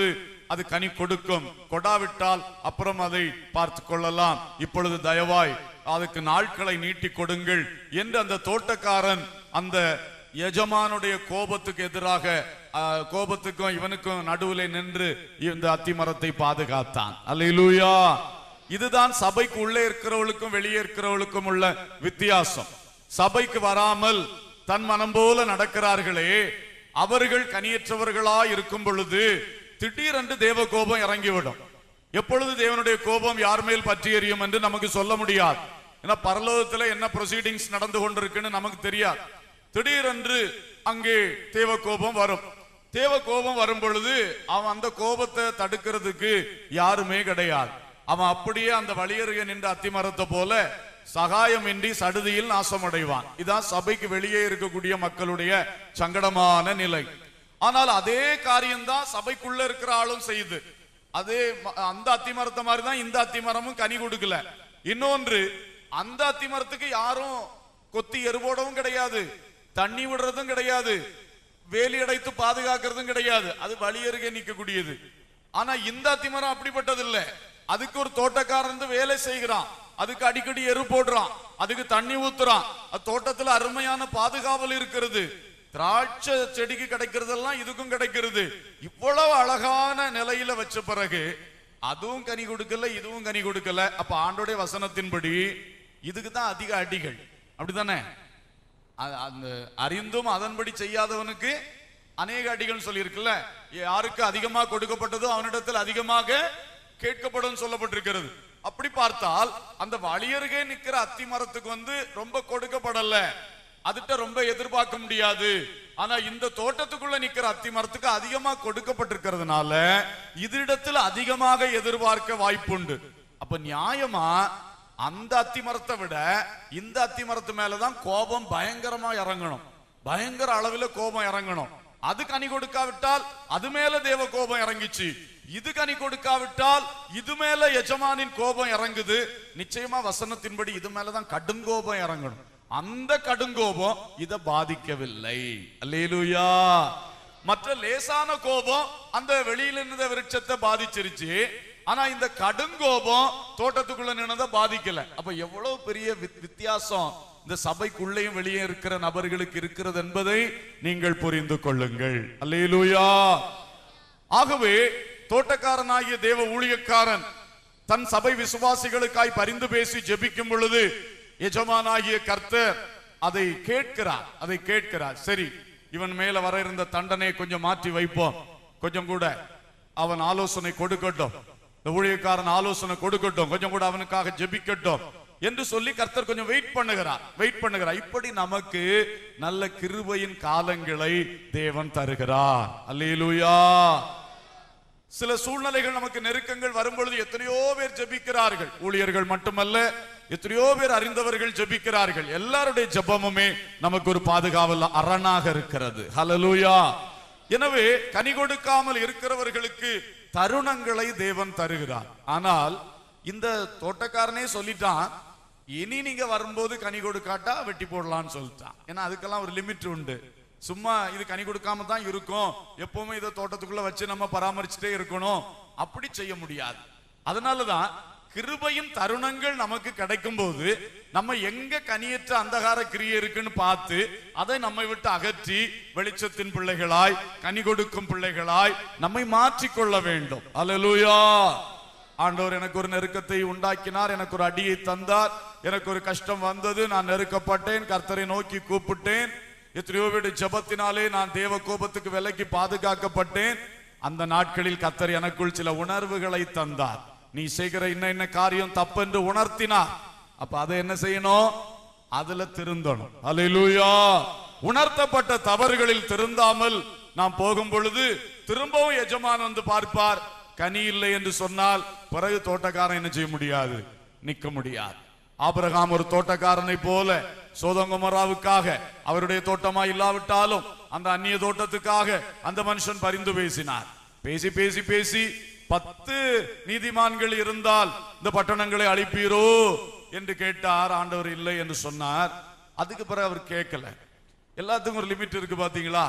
அது கனி கொடுக்கும் கொடாவிட்டால் அப்புறம் அதை பார்த்து கொள்ளலாம் இப்பொழுது தயவாய் அதுக்கு நாட்களை நீட்டி கொடுங்கள் என்று அந்த தோட்டக்காரன் அந்த எஜமானுடைய கோபத்துக்கு எதிராக ஆ, கோபத்துக்கும் இவனுக்கும் நடுவில் நின்று இந்த அத்திமரத்தை பாதுகாத்தான் அல்லேலூயா இதுதான் சபைக்கு உள்ளே இருக்கிறவளுக்கும் வெளியே இருக்கிறவளுக்கும் உள்ள வித்தியாசம் சபைக்கு வராமல் தன் மனம் போல நடக்கிறார்களே அவர்கள் கனியற்றவர்களா இருக்கும் பொழுது திடீரென்று தேவ கோபம் இறங்கிவிடும் எப்பொழுது தேவனுடைய கோபம் யார் மேல் பற்றி எரியும் என்று நமக்கு சொல்ல முடியாது ஏன்னா பரலோகத்துல என்ன ப்ரொசீடிங்ஸ் நடந்து கொண்டிருக்குன்னு நமக்கு தெரியாது திடீரென்று அங்கே தேவ கோபம் வரும் தேவ கோபம் வரும் பொழுது அவன் அந்த கோபத்தை தடுக்கிறதுக்கு யாருமே கிடையாது அவன் அப்படியே அந்த வழியருகே நின்ற அத்திமரத்தை போல சகாயமின்றி சடுதியில் நாசமடைவான் இதான் சபைக்கு வெளியே இருக்கக்கூடிய மக்களுடைய சங்கடமான நிலை ஆனால் அதே காரியம்தான் சபைக்குள்ள இருக்கிற ஆளும் செய்யுது அதே ம- அந்த அத்திமரத்தை மாதிரி தான் இந்த அத்திமரமும் கனி கொடுக்கல இன்னொன்று அந்த அத்திமரத்துக்கு யாரும் கொத்தி எருவோடவும் கிடையாது தண்ணி விடுறதும் கிடையாது வேலி அடைத்து பாதுகாக்கிறதும் கிடையாது அது வழி அருகே நிக்கக்கூடியது ஆனா இந்த அத்திமரம் அப்படிப்பட்டது இல்ல அதுக்கு ஒரு தோட்டக்காரன் வந்து வேலை செய்கிறான் அதுக்கு அடிக்கடி எரு போடுறான் அதுக்கு தண்ணி ஊத்துறான் அது தோட்டத்துல அருமையான பாதுகாவல் இருக்கிறது திராட்சை செடிக்கு கிடைக்கிறதெல்லாம் இதுக்கும் கிடைக்கிறது இவ்வளவு அழகான நிலையில வச்ச பிறகு அதுவும் கனி கொடுக்கல இதுவும் கனி கொடுக்கல அப்ப ஆண்டோடைய வசனத்தின்படி இதுக்கு தான் அதிக அடிகள் அப்படிதானே அ- அந்த அறிந்தும் அதன்படி செய்யாதவனுக்கு அநேக அடிகள் சொல்லியிருக்குல்ல யாருக்கு அதிகமா கொடுக்கப்பட்டதோ அவனிடத்தில் அதிகமாக கேட்கப்படும் சொல்லப்பட்டிருக்கிறது அப்படி பார்த்தால் அந்த வழியருகே நிக்கிற அத்தி மரத்துக்கு வந்து ரொம்ப கொடுக்கப்படல அதுட்ட ரொம்ப எதிர்பார்க்க முடியாது ஆனா இந்த தோட்டத்துக்குள்ள நிக்கிற அத்தி மரத்துக்கு அதிகமா கொடுக்கப்பட்டிருக்கிறதுனால இதனிடத்தில் அதிகமாக எதிர்பார்க்க வாய்ப்புண்டு அப்ப நியாயமா அந்த அத்தி மரத்தை விட இந்த அத்தி மரத்து மேலதான் கோபம் பயங்கரமா இறங்கணும் பயங்கர அளவுல கோபம் இறங்கணும் அது கனி கொடுக்காவிட்டால் அது மேல தேவ கோபம் இறங்கிச்சு இது கனி கொடுக்காவிட்டால் இது மேல எஜமானின் கோபம் இறங்குது நிச்சயமா வசனத்தின்படி இது மேலதான் கடுங்கோபம் இறங்கணும் அந்த கடுங்கோபம் இத பாதிக்கவில்லை அல்லேலூயா மற்ற லேசான கோபம் அந்த வெளியில இருந்த விருட்சத்தை பாதிச்சிருச்சு ஆனா இந்த கடுங்கோபம் தோட்டத்துக்குள்ள நின்னதை பாதிக்கல அப்ப எவ்வளவு பெரிய வித்- வித்தியாசம் இந்த சபைக்குள்ளேயும் வெளியே இருக்கிற நபர்களுக்கு இருக்கிறது என்பதை நீங்கள் புரிந்து கொள்ளுங்கள் அல்லேலூயா ஆகவே தோட்டக்காரனாகிய தேவ ஊழியக்காரன் தன் சபை விசுவாசிகளுக்காய் பரிந்து பேசி ஜெபிக்கும் பொழுது எஜமானாகிய கர்த்தர் அதை கேட்கிறார் அதை கேட்கிறார் சரி இவன் மேல வர இருந்த தண்டனையை கொஞ்சம் மாற்றி வைப்போம் கொஞ்சம் கூட அவன் ஆலோசனை கொடுக்கட்டும் இந்த ஊழியக்காரன் ஆலோசனை கொடுக்கட்டும் கொஞ்சம் கூட அவனுக்காக ஜெபிக்கட்டும் என்று சொல்லி கர்த்தர் கொஞ்சம் வெயிட் பண்ணுகிறார் வெயிட் பண்ணுகிறார் இப்படி நமக்கு நல்ல கிருபையின் காலங்களை தேவன் தருகிறார் அல்லேலூயா சில சூழ்நிலைகள் நமக்கு நெருக்கங்கள் வரும்பொழுது எத்தனையோ பேர் ஜெபிக்கிறார்கள் ஊழியர்கள் மட்டுமல்ல எத்தனையோ பேர் அறிந்தவர்கள் ஜெபிக்கிறார்கள் எல்லாருடைய ஜெபமுமே நமக்கு ஒரு பாதுகாவல் அரணாக இருக்கிறது ஹalleluya எனவே கனி கொடுக்காமல் இருக்கிறவர்களுக்கு தருணங்களை தேவன் தருகிறார் ஆனால் இந்த தோட்டக்காரனே சொல்லிட்டான் இனி நீங்க வரும்போது கனி கொடுக்காட்டா வெட்டி போடலாம்னு சொல்லிட்டான் ஏன்னா அதுக்கெல்லாம் ஒரு லிமிட் உண்டு சும்மா இது கனி கொடுக்காம தான் இருக்கும் எப்பவுமே இதை தோட்டத்துக்குள்ள வச்சு நம்ம பராமரிச்சுட்டே இருக்கணும் அப்படி செய்ய முடியாது அதனாலதான் கிருபையின் தருணங்கள் நமக்கு கிடைக்கும் போது நம்ம எங்க கனியற்ற அந்தகார கிரியை இருக்குன்னு பார்த்து அதை நம்மை விட்டு அகற்றி வெளிச்சத்தின் பிள்ளைகளாய் கனி கொடுக்கும் பிள்ளைகளாய் நம்மை மாற்றிக்கொள்ள வேண்டும் அல்லேலூயா ஆண்டவர் எனக்கு ஒரு நெருக்கத்தை உண்டாக்கினார் எனக்கு ஒரு அடியை தந்தார் எனக்கு ஒரு கஷ்டம் வந்தது நான் நெருக்கப்பட்டேன் கர்த்தரை நோக்கி கூப்பிட்டேன் எத்தனையோ வீடு ஜெபத்தினாலே நான் தேவ கோபத்துக்கு விலக்கி பாதுகாக்கப்பட்டேன் அந்த நாட்களில் கர்த்தர் எனக்குள் சில உணர்வுகளை தந்தார் நீ செய்கிற இன்ன இன்ன காரியம் தப்பு என்று உணர்த்தினார் அப்ப அதை என்ன செய்யணும் அதுல திருந்தணும் அல்லேலூயா உணர்த்தப்பட்ட தவறுகளில் திருந்தாமல் நாம் போகும் பொழுது திரும்பவும் எஜமான் வந்து பார்ப்பார் கனி இல்லை என்று சொன்னால் பிறகு தோட்டக்காரன் என்ன செய்ய முடியாது நிக்க முடியாது ஆபிரகாம் ஒரு தோட்டக்காரனை போல சோதங்கமராவுக்காக அவருடைய தோட்டமா இல்லாவிட்டாலும் அந்த அந்நிய தோட்டத்துக்காக அந்த மனுஷன் பரிந்து பேசினார் பேசி பேசி பேசி பத்து நீதிமான்கள் இருந்தால் இந்த பட்டணங்களை அழிப்பீரோ என்று கேட்டார் ஆண்டவர் இல்லை என்று சொன்னார் அதுக்கு பிறகு அவர் கேட்கல எல்லாத்துக்கும் ஒரு லிமிட் இருக்கு பாத்தீங்களா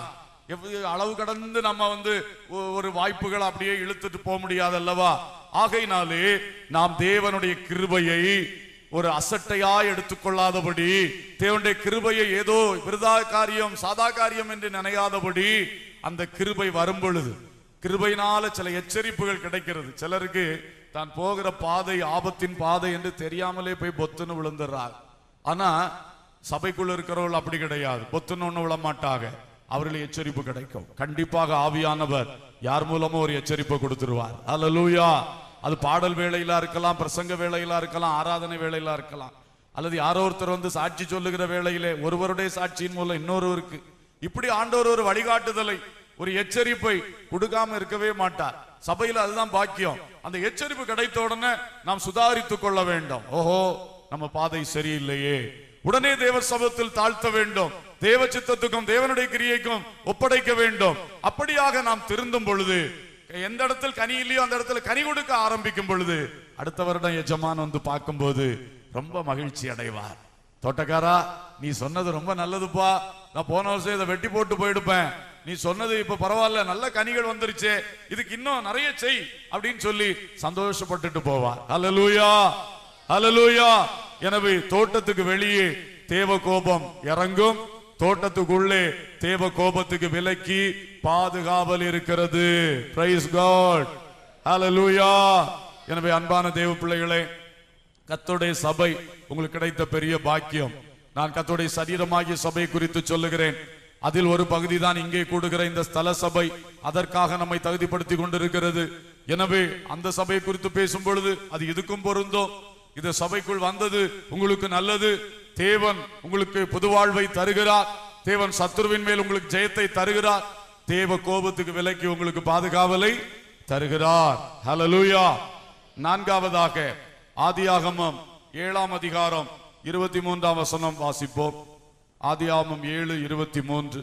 எவ்வ- அளவு கடந்து நம்ம வந்து ஒ- ஒரு வாய்ப்புகளை அப்படியே இழுத்துட்டு போக முடியாது அல்லவா ஆகையினாலே நாம் தேவனுடைய கிருபையை ஒரு அசட்டையா எடுத்துக்கொள்ளாதபடி தேவனுடைய கிருபையை ஏதோ விருதா காரியம் சாதா காரியம் என்று நினையாதபடி அந்த கிருபை வரும் பொழுது கிருபையினால சில எச்சரிப்புகள் கிடைக்கிறது சிலருக்கு தான் போகிற பாதை ஆபத்தின் பாதை என்று தெரியாமலே போய் பொத்துன்னு விழுந்துடுறார் ஆனா சபைக்குள்ள இருக்கிறவர்கள் அப்படி கிடையாது பொத்துன்னு ஒண்ணு விழ மாட்டாங்க அவர்கள் எச்சரிப்பு கிடைக்கும் கண்டிப்பாக ஆவியானவர் யார் மூலமோ ஒரு எச்சரிப்பை கொடுத்துருவார் அல்லேலூயா அது பாடல் வேளையிலா இருக்கலாம் பிரசங்க வேளையிலா இருக்கலாம் ஆராதனை வேளையிலா இருக்கலாம் அல்லது யாரோ ஒருத்தர் வந்து சாட்சி சொல்லுகிற வேளையிலே ஒருவருடைய சாட்சியின் மூலம் இன்னொருவருக்கு இப்படி ஆண்டவர் ஒரு வழிகாட்டுதலை ஒரு எச்சரிப்பை கொடுக்காம இருக்கவே மாட்டார் சபையில அதுதான் பாக்கியம் அந்த எச்சரிப்பு கிடைத்த உடனே நாம் சுதாரித்துக் கொள்ள வேண்டும் ஓஹோ நம்ம பாதை சரியில்லையே உடனே தேவ சபத்தில் தாழ்த்த வேண்டும் தேவ சித்தத்துக்கும் தேவனுடைய கிரியைக்கும் ஒப்படைக்க வேண்டும் அப்படியாக நாம் திருந்தும் பொழுது எந்த இடத்தில் கனி இல்லையோ அந்த இடத்துல கனி கொடுக்க ஆரம்பிக்கும் பொழுது அடுத்த வருடம் எஜமான் வந்து பார்க்கும்போது ரொம்ப மகிழ்ச்சி அடைவார் தோட்டக்காரா நீ சொன்னது ரொம்ப நல்லதுப்பா நான் போன வருஷம் இதை வெட்டி போட்டு போயிடுப்பேன் நீ சொன்னது இப்ப பரவாயில்ல நல்ல கனிகள் வந்துருச்சே இதுக்கு இன்னும் நிறைய செய் அப்படின்னு சொல்லி சந்தோஷப்பட்டுட்டு போவார் ஹalleluya ஹalleluya எனவே தோட்டத்துக்கு வெளியே தேவ கோபம் இறங்கும் தோட்டத்துக்குள்ளே தேவ கோபத்துக்கு விலக்கி பாதுகாவல் இருக்கிறது பிரைஸ் காட் ஹalleluya எனவே அன்பான தேவ பிள்ளைகளே கத்தோடைய சபை உங்களுக்கு கிடைத்த பெரிய பாக்கியம் நான் கத்தோடைய சரீரமாகிய சபை குறித்து சொல்லுகிறேன் அதில் ஒரு பகுதி தான் இங்கே கூடுகிற இந்த ஸ்தல சபை அதற்காக நம்மை தகுதிப்படுத்தி கொண்டிருக்கிறது எனவே அந்த சபை குறித்து பேசும் பொழுது அது இதுக்கும் பொருந்தும் இது சபைக்குள் வந்தது உங்களுக்கு நல்லது தேவன் உங்களுக்கு புது வாழ்வை தருகிறார் தேவன் சத்துருவின் மேல் உங்களுக்கு ஜெயத்தை தருகிறார் தேவ கோபத்துக்கு விலக்கி உங்களுக்கு பாதுகாவலை தருகிறார் ஹalleluya நான்காவதாக ஆதியாகமம் ஏழாம் அதிகாரம் இருபத்தி மூன்றாம் வசனம் வாசிப்போம் ஆதியாகமம் ஏழு இருபத்தி மூன்று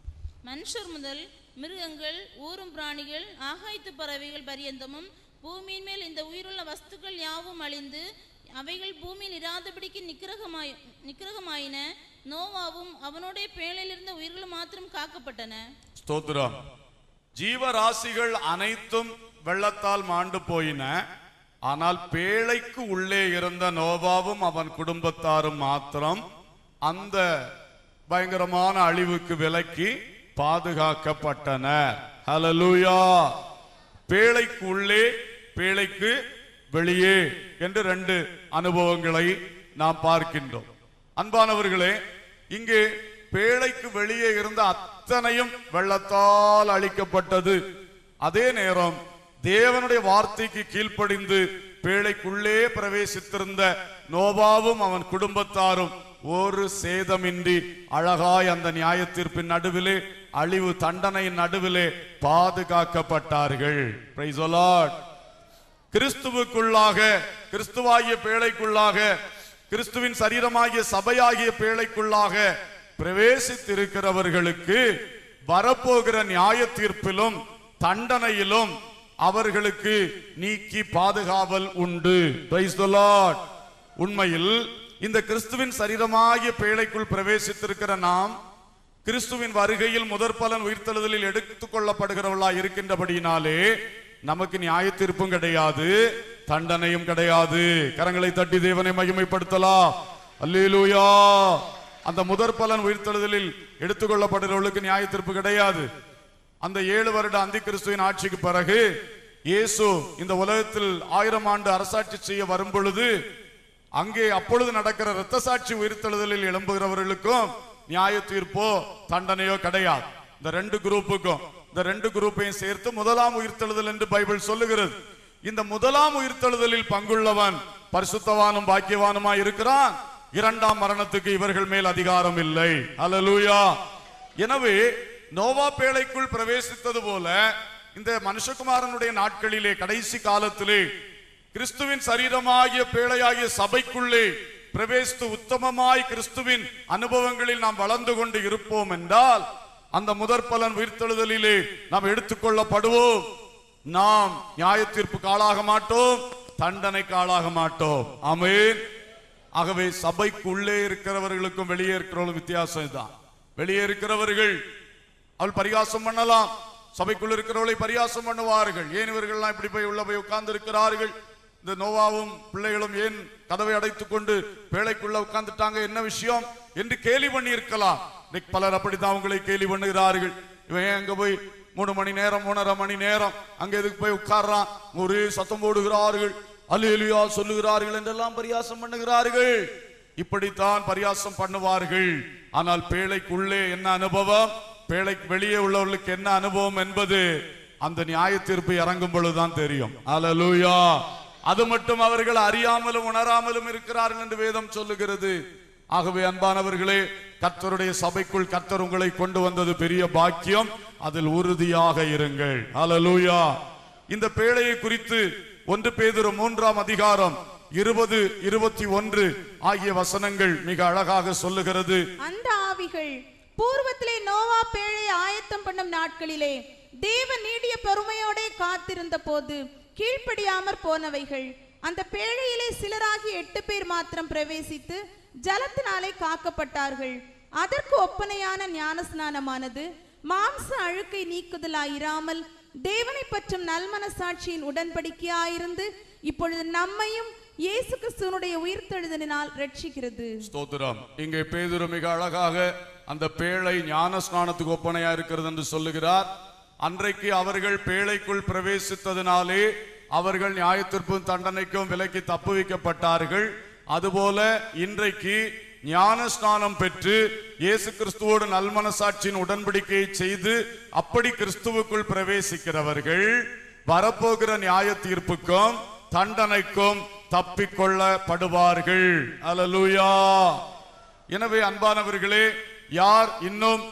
மனுஷர் முதல் மிருகங்கள் ஊரும் பிராணிகள் ஆகாயத்து பறவைகள் பரியந்தமும் பூமியின் மேல் இந்த உயிருள்ள வஸ்துக்கள் யாவும் அழிந்து அவைகள் பூமியில் இராதபடிக்கு நிக்கிரகமாய் நிக்கிரகமாயின நோவாவும் அவனுடைய பேழையிலிருந்த உயிர்கள் மாத்திரம் காக்கப்பட்டன ஸ்தோத்திரம் ஜீவராசிகள் அனைத்தும் வெள்ளத்தால் மாண்டு போயின ஆனால் பேழைக்கு உள்ளே இருந்த நோவாவும் அவன் குடும்பத்தாரும் மாத்திரம் அந்த பயங்கரமான அழிவுக்கு விலக்கி பாதுகாக்கப்பட்டனர் ஹalleluya பேழைக்கு உள்ளே பேழைக்கு வெளியே என்று ரெண்டு அனுபவங்களை நாம் பார்க்கின்றோம் அன்பானவர்களே இங்கே பேழைக்கு வெளியே இருந்த அத்தனையும் வெள்ளத்தால் அழிக்கப்பட்டது அதே நேரம் தேவனுடைய வார்த்தைக்கு கீழ்ப்படிந்து பேழைக்குள்ளே பிரவேசித்திருந்த நோபாவும் அவன் குடும்பத்தாரும் ஒரு சேதமின்றி அழகாய் அந்த நியாயத்தீர்ப்பின் நடுவிலே அழிவு தண்டனையின் நடுவிலே பாதுகாக்கப்பட்டார்கள் Praise the Lord. கிறிஸ்துவுக்குள்ளாக கிறிஸ்துவாகிய பேழைக்குள்ளாக கிறிஸ்துவின் சரீரமாகிய சபையாகிய பேழைக்குள்ளாக பிரவேசித்திருக்கிறவர்களுக்கு வரப்போகிற நியாய தீர்ப்பிலும் தண்டனையிலும் அவர்களுக்கு நீக்கி பாதுகாவல் உண்டு Praise the Lord. உண்மையில் இந்த கிறிஸ்துவின் சரீரமாகிய பேழைக்குள் பிரவேசித்திருக்கிற நாம் கிறிஸ்துவின் வருகையில் முதற் பலன் உயிர்த்தெழுதலில் எடுத்துக் கொள்ளப்படுகிறவர்களா இருக்கின்றபடியினாலே நமக்கு நியாய தீர்ப்பும் கிடையாது தண்டனையும் கிடையாது கரங்களை தட்டி தேவனை மகிமைப்படுத்தலாம் அல்லேலூயா அந்த முதற் பலன் உயிர்த்தெழுதலில் எடுத்துக்கொள்ளப்படுகிறவர்களுக்கு நியாய தீர்ப்பு கிடையாது அந்த ஏழு வருட அந்தி கிறிஸ்துவின் ஆட்சிக்கு பிறகு இயேசு இந்த உலகத்தில் ஆயிரம் ஆண்டு அரசாட்சி செய்ய வரும் பொழுது அங்கே அப்பொழுது நடக்கிற இரத்த சாட்சி உயிர்த்தெழுதலில் எழும்புகிறவர்களுக்கும் நியாய தீர்ப்போ தண்டனையோ கிடையாது இந்த ரெண்டு குரூப்புக்கும் இந்த ரெண்டு குரூப்பையும் சேர்த்து முதலாம் உயிர்த்தெழுதல் என்று பைபிள் சொல்லுகிறது இந்த முதலாம் உயிர்த்தெழுதலில் பங்குள்ளவன் பரிசுத்தவானும் பாக்கியவானுமா இருக்கிறான் இரண்டாம் மரணத்துக்கு இவர்கள் மேல் அதிகாரம் இல்லை அல்லேலூயா எனவே நோவா பேழைக்குள் பிரவேசித்தது போல இந்த மனுஷகுமாரனுடைய நாட்களிலே கடைசி காலத்திலே கிறிஸ்துவின் சரீரமாகிய பேழையாகிய சபைக்குள்ளே பிரவேசித்து உத்தமமாய் கிறிஸ்துவின் அனுபவங்களில் நாம் வளர்ந்து கொண்டு இருப்போம் என்றால் அந்த முதற் பலன் உயிர்த்தெழுதலிலே நாம் எடுத்துக்கொள்ளப்படுவோம் நாம் நியாய தீர்ப்புக்கு ஆளாக மாட்டோம் தண்டனைக்கு ஆளாக மாட்டோம் ஆமென் ஆகவே சபைக்குள்ளே இருக்கிறவர்களுக்கும் வெளியே இருக்கிறவர்களுக்கும் வித்தியாசம் இதுதான் வெளியே இருக்கிறவர்கள் அவள் பரிகாசம் பண்ணலாம் சபைக்குள் இருக்கிறவளை பரிகாசம் பண்ணுவார்கள் ஏன் இவர்கள்லாம் இப்படி போய் உள்ள போய் உட்கார்ந்து இருக்கிறார்கள் இந்த நோவாவும் பிள்ளைகளும் ஏன் கதவை அடைத்துக் கொண்டு பேழைக்குள்ள உட்கார்ந்துட்டாங்க என்ன விஷயம் என்று கேலி பண்ணி இருக்கலாம் இன்னைக்கு பலர் அப்படித்தான் உங்களை கேலி பண்ணுகிறார்கள் இவன் ஏன் அங்க போய் மூணு மணி நேரம் மூணரை மணி நேரம் அங்க எதுக்கு போய் உட்கார்றான் ஒரே சத்தம் போடுகிறார்கள் அல்லேலூயா சொல்லுகிறார்கள் என்றெல்லாம் பரியாசம் பண்ணுகிறார்கள் இப்படித்தான் பரியாசம் பண்ணுவார்கள் ஆனால் பேழைக்குள்ளே என்ன அனுபவம் பேழைக்கு வெளியே உள்ளவர்களுக்கு என்ன அனுபவம் என்பது அந்த நியாய தீர்ப்பு இறங்கும் பொழுதுதான் தெரியும் அல்லேலூயா அது மட்டும் அவர்கள் அறியாமலும் உணராமலும் இருக்கிறார்கள் என்று வேதம் சொல்லுகிறது ஆகவே அன்பானவர்களே கர்த்தருடைய சபைக்குள் கர்த்தர் உங்களை கொண்டு வந்தது பெரிய பாக்கியம் அதில் உறுதியாக இருங்கள் அல்லேலூயா இந்த பேழையை குறித்து ஒன்று பேதுரு மூன்றாம் அதிகாரம் இருபது இருபத்தி ஒன்று ஆகிய வசனங்கள் மிக அழகாக சொல்லுகிறது அந்த ஆவிகள் பூர்வத்திலே நோவா பேழை ஆயத்தம் பண்ணும் நாட்களிலே தேவன் நீடிய பொறுமையோடே காத்திருந்த போது கீழ்ப்படியாமற் போனவைகள் அந்த பேழையிலே சிலராகி எட்டு பேர் மாத்திரம் பிரவேசித்து ஜலத்தினாலே காக்கப்பட்டார்கள் அதற்கு ஒப்பனையான ஞானஸ்நானமானது மாம்ச அழுக்கை நீக்குதலாயிராமல் தேவனை பற்றும் நல்மனசாட்சியின் உடன்படிக்கையாயிருந்து இப்பொழுது நம்மையும் இயேசு கிறிஸ்துவனுடைய உயிர்த்தெழுதலினால் ரட்சிக்கிறது ஸ்தோத்திரம் இங்கே பேதுரு மிக அழகாக அந்த பேழை ஞான ஸ்நானத்துக்கு ஒப்பனையா இருக்கிறது என்று சொல்லுகிறார் அன்றைக்கு அவர்கள் பேழைக்குள் பிரவேசித்ததினாலே அவர்கள் நியாயத்திற்கும் தண்டனைக்கும் விலக்கி தப்புவிக்கப்பட்டார்கள் அதுபோல இன்றைக்கு ஞான ஸ்நானம் பெற்று இயேசு கிறிஸ்துவோடு நல்மனசாட்சியின் உடன்படிக்கையை செய்து அப்படி கிறிஸ்துவுக்குள் பிரவேசிக்கிறவர்கள் வரப்போகிற நியாய தீர்ப்புக்கும் தண்டனைக்கும் தப்பிக்கொள்ளப்படுவார்கள் அல்லேலூயா எனவே அன்பானவர்களே யார் இன்னும்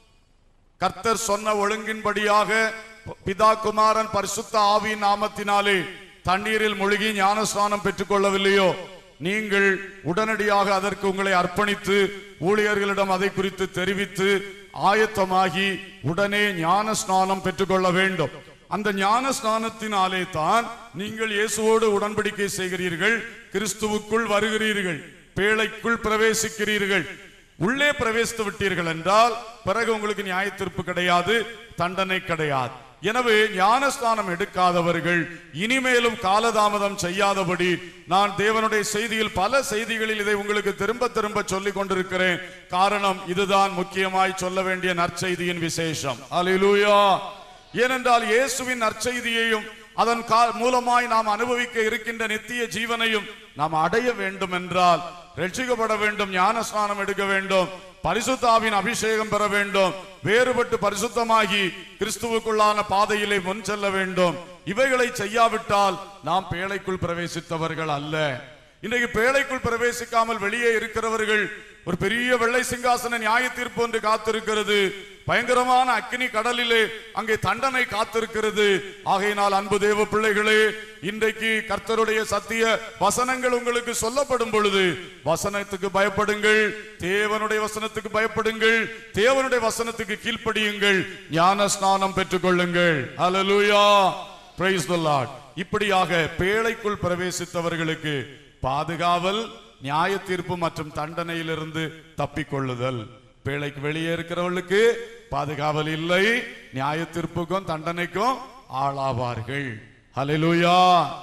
கர்த்தர் சொன்ன ஒழுங்கின்படியாக பிதா குமாரன் பரிசுத்த ஆவியின் நாமத்தினாலே தண்ணீரில் முழுகி ஞானஸ்நானம் பெற்றுக் கொள்ளவில்லையோ நீங்கள் உடனடியாக அதற்கு உங்களை அர்ப்பணித்து ஊழியர்களிடம் அதை குறித்து தெரிவித்து ஆயத்தமாகி உடனே ஞான ஸ்நானம் பெற்றுக்கொள்ள வேண்டும் அந்த ஞான ஸ்நானத்தினாலே தான் நீங்கள் இயேசுவோடு உடன்படிக்கை செய்கிறீர்கள் கிறிஸ்துவுக்குள் வருகிறீர்கள் பேழைக்குள் பிரவேசிக்கிறீர்கள் உள்ளே பிரவேசித்து விட்டீர்கள் என்றால் பிறகு உங்களுக்கு நியாய தீர்ப்பு கிடையாது தண்டனை கிடையாது எனவே ஞானஸ்தானம் எடுக்காதவர்கள் இனிமேலும் காலதாமதம் செய்யாதபடி நான் தேவனுடைய செய்தியில் பல செய்திகளில் இதை உங்களுக்கு திரும்ப திரும்ப சொல்லிக் கொண்டிருக்கிறேன் காரணம் இதுதான் முக்கியமாய் சொல்ல வேண்டிய நற்செய்தியின் விசேஷம் அல்லேலூயா ஏனென்றால் இயேசுவின் நற்செய்தியையும் அதன் கா- மூலமாய் நாம் அனுபவிக்க இருக்கின்ற நித்திய ஜீவனையும் நாம் அடைய வேண்டும் என்றால் ரட்சிக்கப்பட வேண்டும் ஞான ஸ்நானம் எடுக்க வேண்டும் பரிசுத்தாவின் அபிஷேகம் பெற வேண்டும் வேறுபட்டு பரிசுத்தமாகி கிறிஸ்துவுக்குள்ளான பாதையிலே முன் செல்ல வேண்டும் இவைகளை செய்யாவிட்டால் நாம் பேழைக்குள் பிரவேசித்தவர்கள் அல்ல இன்றைக்கு பேழைக்குள் பிரவேசிக்காமல் வெளியே இருக்கிறவர்கள் ஒரு பெரிய வெள்ளை சிங்காசன நியாய தீர்ப்பு ஒன்று காத்திருக்கிறது பயங்கரமான அக்கினி கடலிலே அங்கே தண்டனை காத்திருக்கிறது ஆகையினால் அன்பு தேவ பிள்ளைகளே இன்றைக்கு கர்த்தருடைய சத்திய வசனங்கள் உங்களுக்கு சொல்லப்படும் பொழுது வசனத்துக்கு பயப்படுங்கள் தேவனுடைய வசனத்துக்கு பயப்படுங்கள் தேவனுடைய வசனத்துக்கு கீழ்ப்படியுங்கள் ஞான ஸ்நானம் பெற்றுக்கொள்ளுங்கள் அல்லேலூயா பிரைஸ் தி லார்ட் இப்படியாக பேழைக்குள் பிரவேசித்தவர்களுக்கு பாதுகாவல் நியாய தீர்ப்பு மற்றும் தண்டனையிலிருந்து தப்பிக்கொள்ளுதல் பேழைக்கு வெளியே இருக்கிறவர்களுக்கு பாதுகாவல் இல்லை நியாய தீர்ப்புக்கும் தண்டனைக்கும் ஆளாவார்கள் ஹalleluya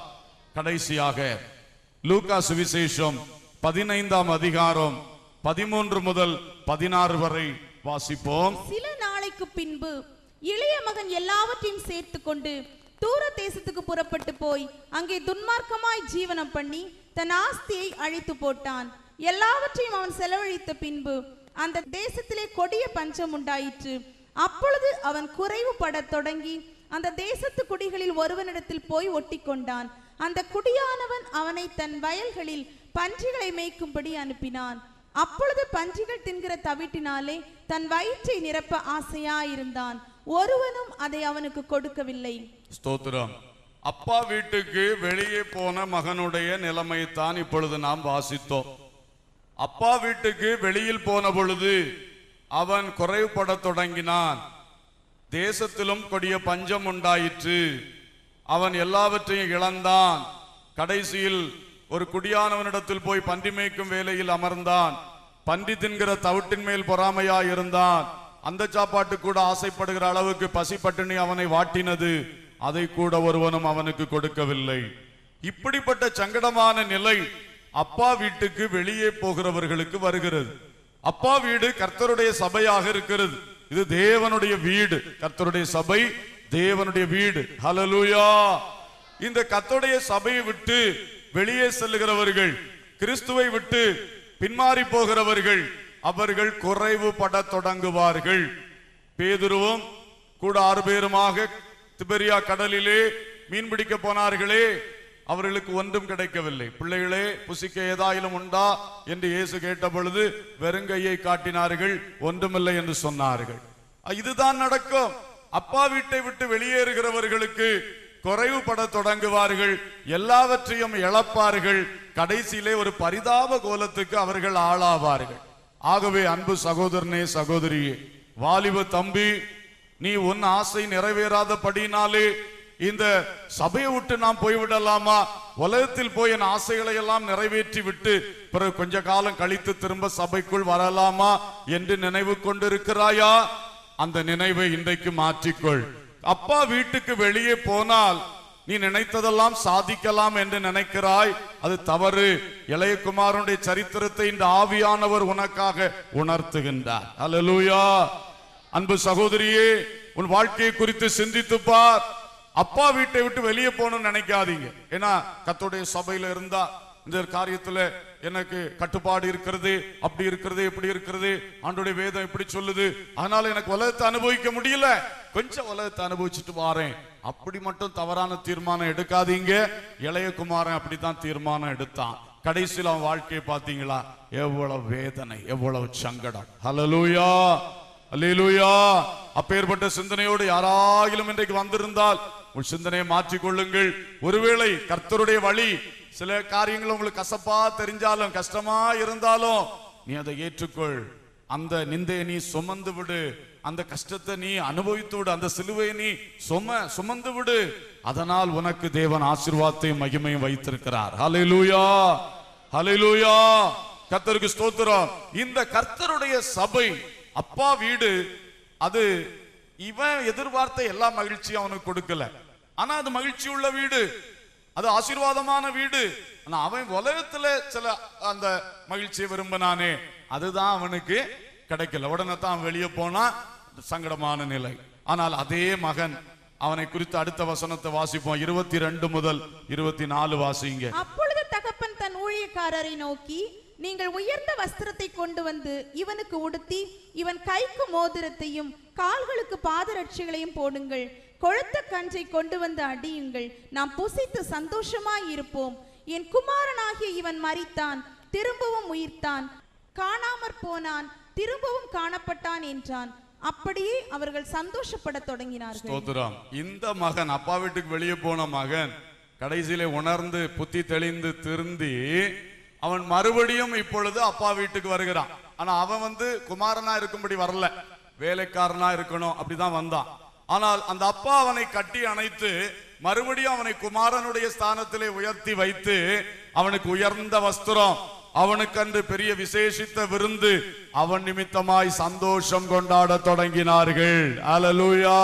கடைசியாக லூக்கா சுவிசேஷம் பதினைந்தாம் அதிகாரம் பதிமூன்று முதல் பதினாறு வரை வாசிப்போம் சில நாளைக்கு பின்பு இளைய மகன் எல்லாவற்றையும் சேர்த்து கொண்டு தூர தேசத்துக்கு புறப்பட்டு போய் அங்கே துன்மார்க்கமாய் ஜீவனம் பண்ணி தன் ஆஸ்தியை அழித்து போட்டான் எல்லாவற்றையும் அவன் செலவழித்த பின்பு அந்த தேசத்திலே கொடிய பஞ்சம் உண்டாயிற்று அப்பொழுது அவன் குறைவுபடத் தொடங்கி அந்த தேசத்து குடிகளில் ஒருவனிடத்தில் போய் ஒட்டி கொண்டான் அந்த குடியானவன் அவனை தன் வயல்களில் பன்றிகளை மேய்க்கும்படி அனுப்பினான் அப்பொழுது பன்றிகள் தின்கிற தவிட்டினாலே தன் வயிற்றை நிரப்ப ஆசையாயிருந்தான் ஒருவனும் அதை அவனுக்கு கொடுக்கவில்லை ஸ்தோத்திரம் அப்பா வீட்டுக்கு வெளியே போன மகனுடைய நிலைமைத்தான் இப்பொழுது நாம் வாசித்தோம் அப்பா வீட்டுக்கு வெளியில் போன பொழுது அவன் குறைவுபடத் தொடங்கினான் தேசத்திலும் கொடிய பஞ்சம் உண்டாயிற்று அவன் எல்லாவற்றையும் இழந்தான் கடைசியில் ஒரு குடியானவனிடத்தில் போய் பன்றி மேய்க்கும் வேலையில் அமர்ந்தான் பன்றி தின்கிற தவிட்டின் மேல் பொறாமையா இருந்தான் அந்த சாப்பாட்டு கூட ஆசைப்படுகிற அளவுக்கு பசி பட்டினி அவனை வாட்டினது அதை கூட ஒருவனும் அவனுக்கு கொடுக்கவில்லை இப்படிப்பட்ட சங்கடமான நிலை அப்பா வீட்டுக்கு வெளியே போகிறவர்களுக்கு வருகிறது அப்பா வீடு கர்த்தருடைய சபையாக இருக்கிறது இது தேவனுடைய வீடு கர்த்தருடைய சபை தேவனுடைய வீடு ஹalleluya இந்த கர்த்தருடைய சபையை விட்டு வெளியே செல்லுகிறவர்கள் கிறிஸ்துவை விட்டு பின்மாறி போகிறவர்கள் அவர்கள் குறைவுபட தொடங்குவார்கள் பேதுருவும் கூட ஆறு பேருமாக திபெரியா கடலிலே மீன் பிடிக்க போனார்களே அவர்களுக்கு ஒன்றும் கிடைக்கவில்லை பிள்ளைகளே புசிக்க ஏதாயிலும் உண்டா என்று இயேசு கேட்ட பொழுது வெறுங்கையை காட்டினார்கள் ஒன்றுமில்லை என்று சொன்னார்கள் அஹ் இதுதான் நடக்கும் அப்பா வீட்டை விட்டு வெளியேறுகிறவர்களுக்கு குறைவுபட தொடங்குவார்கள் எல்லாவற்றையும் இழப்பார்கள் கடைசியிலே ஒரு பரிதாப கோலத்துக்கு அவர்கள் ஆளாவார்கள் ஆகவே அன்பு சகோதரனே சகோதரியே வாலிப தம்பி நீ உன் ஆசை நிறைவேறாதபடினாலே இந்த சபையை விட்டு நாம் போய்விடலாமா உலகத்தில் போய் என் ஆசைகளை எல்லாம் நிறைவேற்றி விட்டு பிறகு கொஞ்ச காலம் கழித்து திரும்ப சபைக்குள் வரலாமா என்று நினைவு கொண்டிருக்கிறாயா அந்த நினைவை இன்றைக்கு மாற்றிக்கொள் அப்பா வீட்டுக்கு வெளியே போனால் நீ நினைத்ததெல்லாம் சாதிக்கலாம் என்று நினைக்கிறாய் அது தவறு இளையகுமாரனுடைய சரித்திரத்தை இந்த ஆவியானவர் உனக்காக உணர்த்துகின்றார் அல்லேலூயா அன்பு சகோதரியே உன் வாழ்க்கையை குறித்து சிந்தித்து பார் அப்பா வீட்டை விட்டு வெளியே போகணும்னு நினைக்காதீங்க ஏன்னா கத்தோடைய சபையில இருந்தா இந்த காரியத்துல எனக்கு கட்டுப்பாடு இருக்கிறது அப்படி இருக்கிறது இப்படி இருக்கிறது ஆண்டுடைய வேதம் இப்படி சொல்லுது அதனால எனக்கு உலகத்தை அனுபவிக்க முடியல கொஞ்சம் உலகத்தை அனுபவிச்சுட்டு வாரேன் அப்படி மட்டும் தவறான தீர்மானம் எடுக்காதீங்க இளைய குமாரன் அப்படித்தான் தீர்மானம் எடுத்தான் கடைசியில் அவன் வாழ்க்கையை பாத்தீங்களா எவ்வளவு வேதனை எவ்வளவு சங்கடம் ஹalleluya அல்லேலூயா அப்பேற்பட்ட சிந்தனையோடு யாராயிலும் இன்றைக்கு வந்திருந்தால் உங்கள் சிந்தனையை மாற்றிக் கொள்ளுங்கள் ஒருவேளை கர்த்தருடைய வழி சில காரியங்கள் உங்களுக்கு கசப்பா தெரிஞ்சாலும் கஷ்டமா இருந்தாலும் நீ அதை ஏற்றுக்கொள் அந்த நிந்தையை நீ சுமந்து விடு அந்த கஷ்டத்தை நீ அனுபவித்து விடு அந்த சிலுவையை நீ சும சுமந்து விடு அதனால் உனக்கு தேவன் ஆசீர்வாதத்தையும் மகிமையும் வைத்திருக்கிறார் ஹalleluya ஹalleluya கர்த்தருக்கு ஸ்தோத்திரம் இந்த கர்த்தருடைய சபை அப்பா வீடு அது இவன் எதிர்பார்த்த எல்லா மகிழ்ச்சியும் அவனுக்கு கொடுக்கல ஆனா அது மகிழ்ச்சி உள்ள வீடு அது ஆசீர்வாதமான வீடு ஆனா அவன் உலகத்துல சில அந்த மகிழ்ச்சியை விரும்பினானே அதுதான் அவனுக்கு கிடைக்கல உடனே தான் அவன் வெளியே போனா சங்கடமான நிலை ஆனால் அதே மகன் அவனை குறித்து அடுத்த வசனத்தை வாசிப்போம் இருபத்தி ரெண்டு முதல் இருபத்தி நாலு வாசிங்க அப்பொழுது தகப்பன் தன் ஊழியக்காரரை நோக்கி நீங்கள் உயர்ந்த வஸ்திரத்தை கொண்டு வந்து இவனுக்கு உடுத்தி இவன் கைக்கு மோதிரத்தையும் கால்களுக்கு பாதரட்சைகளையும் போடுங்கள் கொழுத்த கன்றை கொண்டு வந்து அடியுங்கள் நாம் புசித்து சந்தோஷமாய் இருப்போம் என் குமாரனாகிய இவன் மரித்தான் திரும்பவும் உயிர்த்தான் காணாமற் போனான் திரும்பவும் காணப்பட்டான் என்றான் அப்படியே அவர்கள் சந்தோஷப்படத் தொடங்கினார்கள் ஸ்தோத்திரம் இந்த மகன் அப்பா வீட்டுக்கு வெளியே போன மகன் கடைசியிலே உணர்ந்து புத்தி தெளிந்து திருந்தி அவன் மறுபடியும் இப்பொழுது அப்பா வீட்டுக்கு வருகிறான் ஆனா அவன் வந்து குமாரனா இருக்கும்படி வரல வேலைக்காரனா இருக்கணும் அப்படிதான் வந்தான் ஆனால் அந்த அப்பா அவனை கட்டி அணைத்து மறுபடியும் அவனை குமாரனுடைய ஸ்தானத்திலே உயர்த்தி வைத்து அவனுக்கு உயர்ந்த வஸ்திரம் அவனுக்கன்று பெரிய விசேஷித்த விருந்து அவன் நிமித்தமாய் சந்தோஷம் கொண்டாட தொடங்கினார்கள் அலலூயா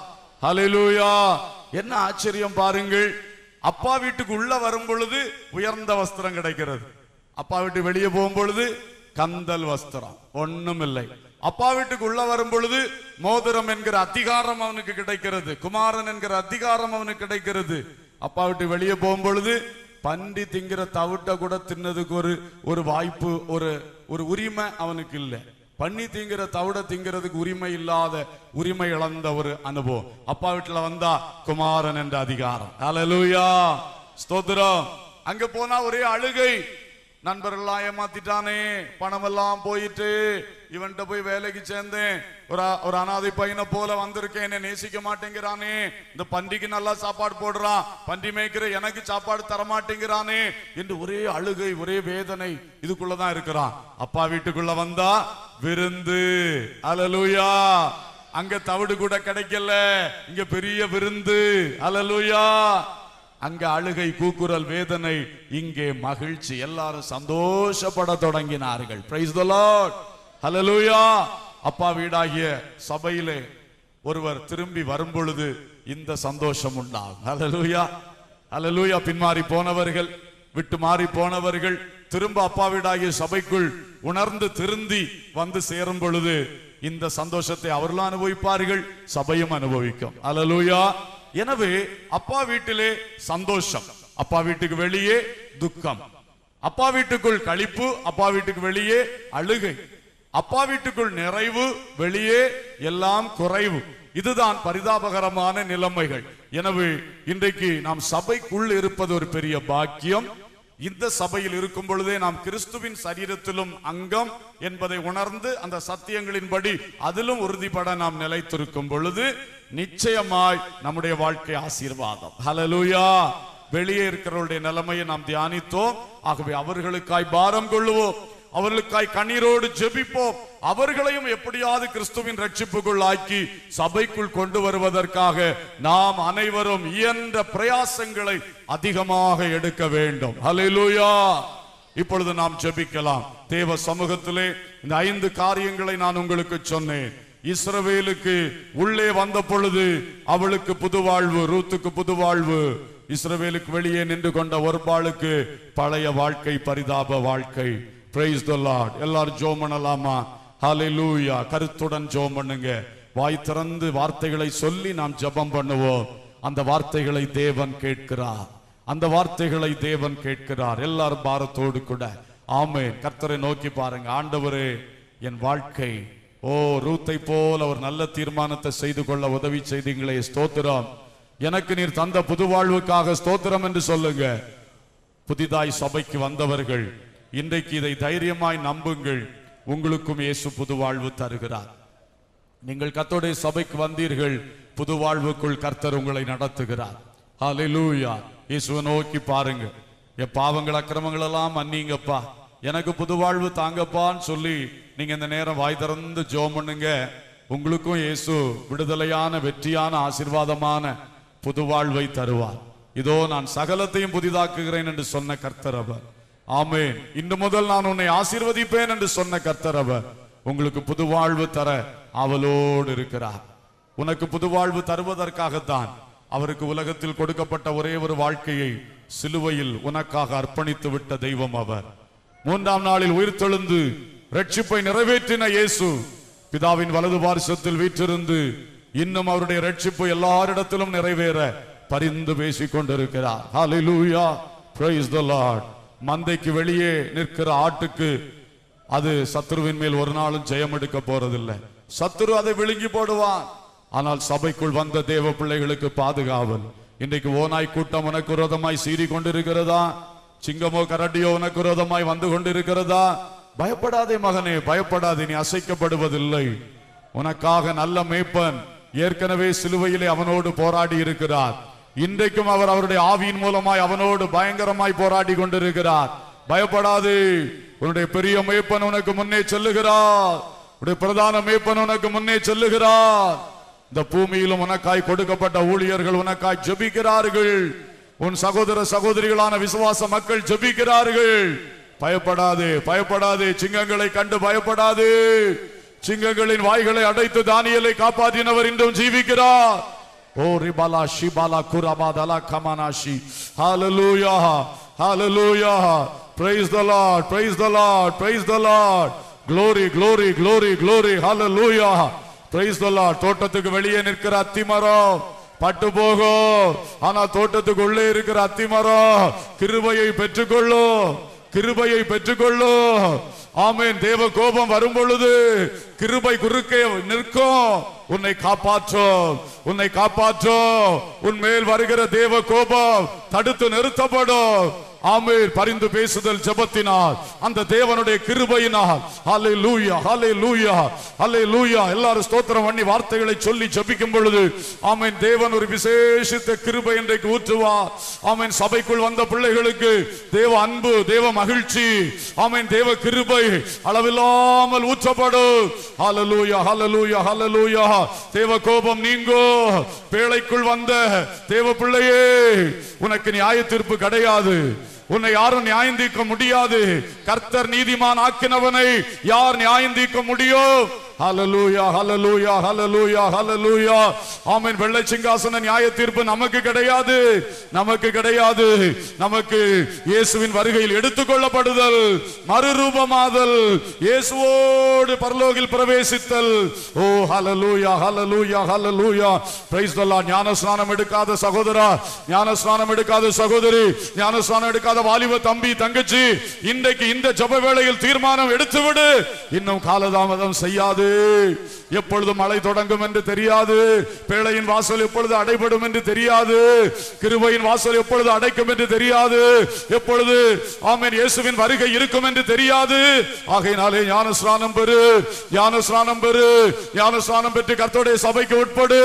ஹalleluya என்ன ஆச்சரியம் பாருங்கள் அப்பா வீட்டுக்கு உள்ள வரும் பொழுது உயர்ந்த வஸ்திரம் கிடைக்கிறது அப்பா வீட்டு வெளியே போகும் பொழுது கந்தல் வஸ்திரம் ஒண்ணும் இல்லை அப்பா வீட்டுக்கு உள்ள வரும் பொழுது மோதிரம் என்கிற அதிகாரம் அவனுக்கு கிடைக்கிறது குமாரன் என்கிற அதிகாரம் அவனுக்கு கிடைக்கிறது அப்பா விட்டு வெளியே போகும் பொழுது பன்றி திங்கிற தவிட்ட கூட தின்னதுக்கு ஒரு ஒரு வாய்ப்பு ஒரு ஒரு உரிமை அவனுக்கு இல்லை பண்ணி திங்கிற தவிட திங்கிறதுக்கு உரிமை இல்லாத உரிமை இழந்த ஒரு அனுபவம் அப்பா வீட்டுல வந்தா குமாரன் என்ற அதிகாரம் ஹalleluya ஸ்தோத்திரம் அங்க போனா ஒரே அழுகை நண்பர்கள்லாம் ஏமாத்திட்டானே பணம் எல்லாம் போயிட்டு இவன்கிட்ட போய் வேலைக்கு சேர்ந்தேன் ஒரு அ- ஒரு அனாதை பையனை போல வந்திருக்கேன் என்னை நேசிக்க மாட்டேங்கிறானே இந்த பன்றிக்கு நல்லா சாப்பாடு போடுறான் பன்றி மேய்க்கிற எனக்கு சாப்பாடு தர மாட்டேங்கிறானே என்று ஒரே அழுகை ஒரே வேதனை இதுக்குள்ளதான் இருக்கிறான் அப்பா வீட்டுக்குள்ள வந்தா விருந்து அலலுயா அங்க தவிடு கூட கிடைக்கல இங்க பெரிய விருந்து அலலுயா அங்க அழுகை கூக்குரல் வேதனை இங்கே மகிழ்ச்சி எல்லாரும் சந்தோஷப்பட தொடங்கினார்கள் பிரைஸ் த லார்ட் ஹalleluya அப்பா வீடாகிய சபையிலே ஒருவர் திரும்பி வரும் பொழுது இந்த சந்தோஷம் உண்டாகும் ஹalleluya ஹalleluya பின்மாறி போனவர்கள் விட்டு மாறி போனவர்கள் திரும்ப அப்பா வீடாகிய சபைக்குள் உணர்ந்து திருந்தி வந்து சேரும் பொழுது இந்த சந்தோஷத்தை அவர்களும் அனுபவிப்பார்கள் சபையும் அனுபவிக்கும் ஹalleluya எனவே அப்பா வீட்டிலே சந்தோஷம் அப்பா வீட்டுக்கு வெளியே துக்கம் அப்பா வீட்டுக்குள் களிப்பு அப்பா வீட்டுக்கு வெளியே அழுகை அப்பா வீட்டுக்குள் நிறைவு வெளியே எல்லாம் குறைவு இதுதான் பரிதாபகரமான நிலைமைகள் எனவே இன்றைக்கு நாம் சபைக்குள் இருப்பது ஒரு பெரிய பாக்கியம் இந்த சபையில் இருக்கும் பொழுதே நாம் கிறிஸ்துவின் சரீரத்திலும் அங்கம் என்பதை உணர்ந்து அந்த சத்தியங்களின்படி அதிலும் உறுதிப்பட நாம் நிலைத்திருக்கும் பொழுது நிச்சயமாய் நம்முடைய வாழ்க்கை ஆசீர்வாதம் ஹalleluya வெளியே இருக்கிறவருடைய நிலைமையை நாம் தியானித்தோம் ஆகவே அவர்களுக்காய் பாரம் கொள்ளுவோம் அவர்களுக்காய் கண்ணீரோடு ஜெபிப்போம் அவர்களையும் எப்படியாவது கிறிஸ்துவின் ரட்சிப்புக்குள் ஆக்கி சபைக்குள் கொண்டு வருவதற்காக நாம் அனைவரும் இயன்ற பிரயாசங்களை அதிகமாக எடுக்க வேண்டும் ஹalleluya இப்பொழுது நாம் ஜெபிக்கலாம் தேவ சமூகத்திலே இந்த ஐந்து காரியங்களை நான் உங்களுக்கு சொன்னேன் இஸ்ரவேலுக்கு உள்ளே வந்த பொழுது அவளுக்கு புது வாழ்வு ரூத்துக்கு புது வாழ்வு இஸ்ரவேலுக்கு வெளியே நின்று கொண்ட ஒருபாளுக்கு பழைய வாழ்க்கை பரிதாப வாழ்க்கை பிரைஸ் த லார்ட் எல்லாரும் ஜோம் பண்ணலாமா ஹalleluya கருத்துடன் ஜோம் பண்ணுங்க வாய் திறந்து வார்த்தைகளை சொல்லி நாம் ஜெபம் பண்ணுவோம் அந்த வார்த்தைகளை தேவன் கேட்கிறார் அந்த வார்த்தைகளை தேவன் கேட்கிறார் எல்லாரும் பாரத்தோடு கூட ஆமென் கர்த்தரை நோக்கி பாருங்க ஆண்டவரே என் வாழ்க்கை ஓ ரூத்தை போல் அவர் நல்ல தீர்மானத்தை செய்து கொள்ள உதவி செய்தீங்களே ஸ்தோத்திரம் எனக்கு நீர் தந்த புது வாழ்வுக்காக ஸ்தோத்திரம் என்று சொல்லுங்க புதிதாய் சபைக்கு வந்தவர்கள் இன்றைக்கு இதை தைரியமாய் நம்புங்கள் உங்களுக்கும் இயேசு புது வாழ்வு தருகிறார் நீங்கள் கர்த்தருடைய சபைக்கு வந்தீர்கள் புது வாழ்வுக்குள் கர்த்தர் உங்களை நடத்துகிறார் ஹalleluya இயேசுவை நோக்கி பாருங்க என் பாவங்கள் அக்கிரமங்கள் எல்லாம் மன்னிங்கப்பா எனக்கு புது வாழ்வு தாங்கப்பான்னு சொல்லி நீங்க இந்த நேரம் வாய் திறந்து ஜெபம் பண்ணுங்க உங்களுக்கும் இயேசு விடுதலையான வெற்றியான ஆசீர்வாதமான புது வாழ்வை தருவார் இதோ நான் சகலத்தையும் புதிதாக்குகிறேன் என்று சொன்ன கர்த்தர் அவர் ஆமென் இன்று முதல் நான் உன்னை ஆசீர்வதிப்பேன் என்று சொன்ன கர்த்தர் அவர் உங்களுக்கு புது வாழ்வு தர அவளோடு இருக்கிறார் உனக்கு புது வாழ்வு தருவதற்காகத்தான் அவருக்கு உலகத்தில் கொடுக்கப்பட்ட ஒரே ஒரு வாழ்க்கையை சிலுவையில் உனக்காக அர்ப்பணித்து விட்ட தெய்வம் அவர் மூன்றாம் நாளில் உயிர்த்தெழுந்து ரட்சிப்பை நிறைவேற்றின இயேசு பிதாவின் வலது பாரிசத்தில் வீற்றிருந்து இன்னும் அவருடைய ரட்சிப்பு எல்லாரிடத்திலும் நிறைவேற பரிந்து பேசிக் கொண்டிருக்கிறார் ஹalleluya praise the lord மந்தைக்கு வெளியே நிற்கிற ஆட்டுக்கு அது சத்துருவின் மேல் ஒரு நாளும் ஜெயம் எடுக்க போறதில்லை சத்துரு அதை விழுங்கி போடுவான் ஆனால் சபைக்குள் வந்த தேவ பிள்ளைகளுக்கு பாதுகாவல் இன்றைக்கு ஓநாய் கூட்டம் உனக்கு விரோதமாய் சீறி கொண்டிருக்கிறதா சிங்கமோ கரடியோ உனக்கு விரோதமாய் வந்து கொண்டிருக்கிறதா பயப்படாதே மகனே பயப்படாதே நீ அசைக்கப்படுவதில்லை உனக்காக நல்ல மேய்ப்பன் ஏற்கனவே சிலுவையிலே அவனோடு போராடி இருக்கிறார் இன்றைக்கும் அவர் அவருடைய ஆவியின் மூலமாய் அவனோடு பயங்கரமாய் போராடி கொண்டிருக்கிறார் பயப்படாது உன்னுடைய பெரிய மேய்ப்பன் உனக்கு முன்னே செல்லுகிறார் உன்னுடைய பிரதான மேய்ப்பன் உனக்கு முன்னே செல்லுகிறார் இந்த பூமியிலும் உனக்காய் கொடுக்கப்பட்ட ஊழியர்கள் உனக்காய் ஜெபிக்கிறார்கள் உன் சகோதர சகோதரிகளான விசுவாச மக்கள் ஜெபிக்கிறார்கள் பயப்படாது பயப்படாது சிங்கங்களை கண்டு பயப்படாது சிங்கங்களின் வாய்களை அடைத்து தானியலை காப்பாற்றினவர் இன்றும் ஜீவிக்கிறார் ஓ ரிபாலா ஷிபாலா குரபாதலா கமானாஷி ஹalleluya hallelujah praise the lord praise the lord praise the lord glory glory glory glory hallelujah praise the lord தோட்டத்துக்கு வெளியே நிற்கிற அத்திமரம் பட்டு போகும் ஆனா தோட்டத்துக்கு உள்ளே இருக்கிற அத்திமரம் கிருபையை பெற்றுக்கொள்ளும் கிருபையை பெற்றுக்கொள்ளும் ஆமென் தேவ கோபம் வரும் பொழுது கிருபை குறுக்கே நிற்கும் உன்னை காப்பாற்றும் உன்னை காப்பாற்றும் உன் மேல் வருகிற தேவ கோபம் தடுத்து நிறுத்தப்படும் ஆமென் பரிந்து பேசுதல் ஜெபத்தினால் அந்த தேவனுடைய கிருபையினால் ஹalleluya ஹalleluya ஹalleluya எல்லாரும் ஸ்தோத்திரம் பண்ணி வார்த்தைகளை சொல்லி ஜெபிக்கும் பொழுது ஆமென் தேவன் ஒரு விசேஷித்த கிருபை இன்றைக்கு ஊற்றுவார் ஆமென் சபைக்குள் வந்த பிள்ளைகளுக்கு தேவ அன்பு தேவ மகிழ்ச்சி ஆமென் தேவ கிருபை அளவில்லாமல் ஊற்றப்படும் ஹalleluya ஹalleluya ஹalleluya தேவ கோபம் நீங்கோ பேழைக்குள் வந்த தேவ பிள்ளையே உனக்கு நியாய தீர்ப்பு கிடையாது உன்னை யாரும் நியாயம் தீர்க்க முடியாது கர்த்தர் நீதிமான் ஆக்கினவனை யார் நியாயம் தீர்க்க முடியும் ஹalleluya ஹalleluya ஹalleluya ஹalleluya ஆமென் வெள்ளை சிங்காசன நியாய தீர்ப்பு நமக்கு கிடையாது நமக்கு கிடையாது நமக்கு இயேசுவின் வருகையில் எடுத்துக்கொள்ளப்படுதல் மறுரூபமாதல் இயேசுவோடு பரலோகில் பிரவேசித்தல் ஓ ஹalleluya ஹalleluya ஹalleluya praise the lord ஞான ஸ்நானம் எடுக்காத சகோதரா ஞான ஸ்நானம் எடுக்காத சகோதரி ஞான ஸ்நானம் எடுக்காத வாலிப தம்பி தங்கச்சி இன்றைக்கு இந்த ஜெப வேளையில் தீர்மானம் எடுத்துவிடு இன்னும் காலதாமதம் செய்யாது எப்பொழுது மழை தொடங்கும் என்று தெரியாது பேழையின் வாசல் எப்பொழுது அடைபடும் என்று தெரியாது கிருபையின் வாசல் எப்பொழுது அடைக்கும் என்று தெரியாது எப்பொழுது ஆமென் இயேசுவின் வருகை இருக்கும் என்று தெரியாது ஆகையினாலே ஞான ஸ்நானம் பெறு ஞான ஸ்நானம் பெறு ஞான ஸ்நானம் பெற்று கர்த்தருடைய சபைக்கு உட்படு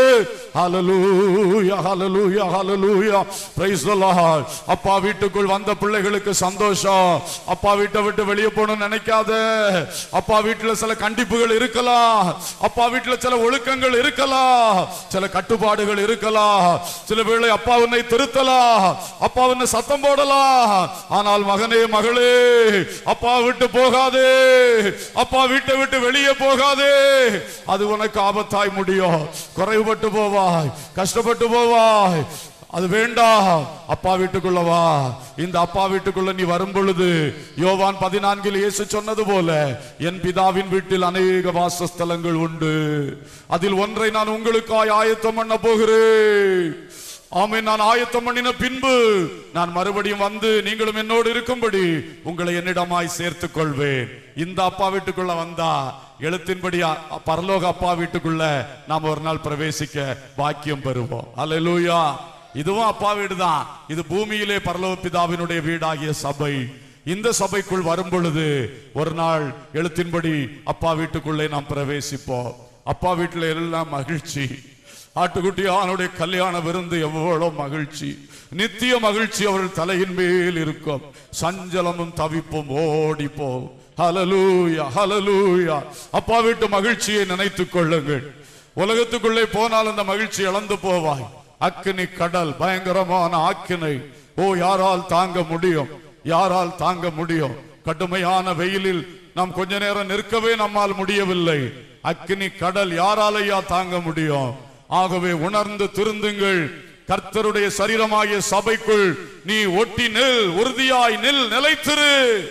ஹalleluya ஹalleluya ஹalleluya praise the lord அப்பா வீட்டுக்குள் வந்த பிள்ளைகளுக்கு சந்தோஷம் அப்பா வீட்டை விட்டு வெளியே போகணும்னு நினைக்காத அப்பா வீட்டுல சில கண்டிப்புகள் இருக்கலாம் அப்பா வீட்டுல சில ஒழுக்கங்கள் இருக்கலாம் சில கட்டுப்பாடுகள் இருக்கலாம் சில வேளை அப்பா உன்னை திருத்தலாம் அப்பா உன்னை சத்தம் போடலாம் ஆனால் மகனே மகளே அப்பா விட்டு போகாதே அப்பா வீட்டை விட்டு வெளியே போகாதே அது உனக்கு ஆபத்தாய் முடியும் குறைவுபட்டு போவாய் கஷ்டப்பட்டு போவாய் அது வேண்டாம் அப்பா வீட்டுக்குள்ள வா இந்த அப்பா வீட்டுக்குள்ள நீ வரும் பொழுது யோவான் பதினான்கில் இயேசு சொன்னது போல என் பிதாவின் வீட்டில் அநேக வாசஸ்தலங்கள் உண்டு அதில் ஒன்றை நான் உங்களுக்காய் ஆயத்தம் பண்ண போகிறேன் ஆமென் நான் ஆயத்தம் பண்ணின பின்பு நான் மறுபடியும் வந்து நீங்களும் என்னோடு இருக்கும்படி உங்களை என்னிடமாய் சேர்த்துக் கொள்வேன் இந்த அப்பா வீட்டுக்குள்ள வந்தா எழுத்தின்படி அ- பரலோக அப்பா வீட்டுக்குள்ள நாம் ஒரு நாள் பிரவேசிக்க பாக்கியம் பெறுவோம் அல்லேலூயா இதுவும் அப்பா வீடுதான் இது பூமியிலே பரலோக பிதாவினுடைய வீடாகிய சபை இந்த சபைக்குள் வரும் பொழுது ஒரு நாள் எழுத்தின்படி அப்பா வீட்டுக்குள்ளே நாம் பிரவேசிப்போம் அப்பா வீட்டுல எல்லாம் மகிழ்ச்சி ஆட்டுக்குட்டி ஆணுடைய கல்யாண விருந்து எவ்வளவு மகிழ்ச்சி நித்திய மகிழ்ச்சி அவர்கள் தலையின் மேல் இருக்கும் சஞ்சலமும் தவிப்பும் ஓடிப்போ ஹலலூயா ஹலலூயா அப்பா வீட்டு மகிழ்ச்சியை நினைத்துக் கொள்ளுங்கள் உலகத்துக்குள்ளே போனால் அந்த மகிழ்ச்சி இழந்து போவாய் அக்கினி கடல் பயங்கரமான ஆக்கினை ஓ யாரால் தாங்க முடியும் யாரால் தாங்க முடியும் கடுமையான வெயிலில் நாம் கொஞ்ச நேரம் நிற்கவே நம்மால் முடியவில்லை அக்கினி கடல் யாராலையா தாங்க முடியும் ஆகவே உணர்ந்து திருந்துங்கள் கர்த்தருடைய சரீரமாகிய சபைக்குள் நீ ஒட்டி நில் உறுதியாய் நில் நிலைத்திரு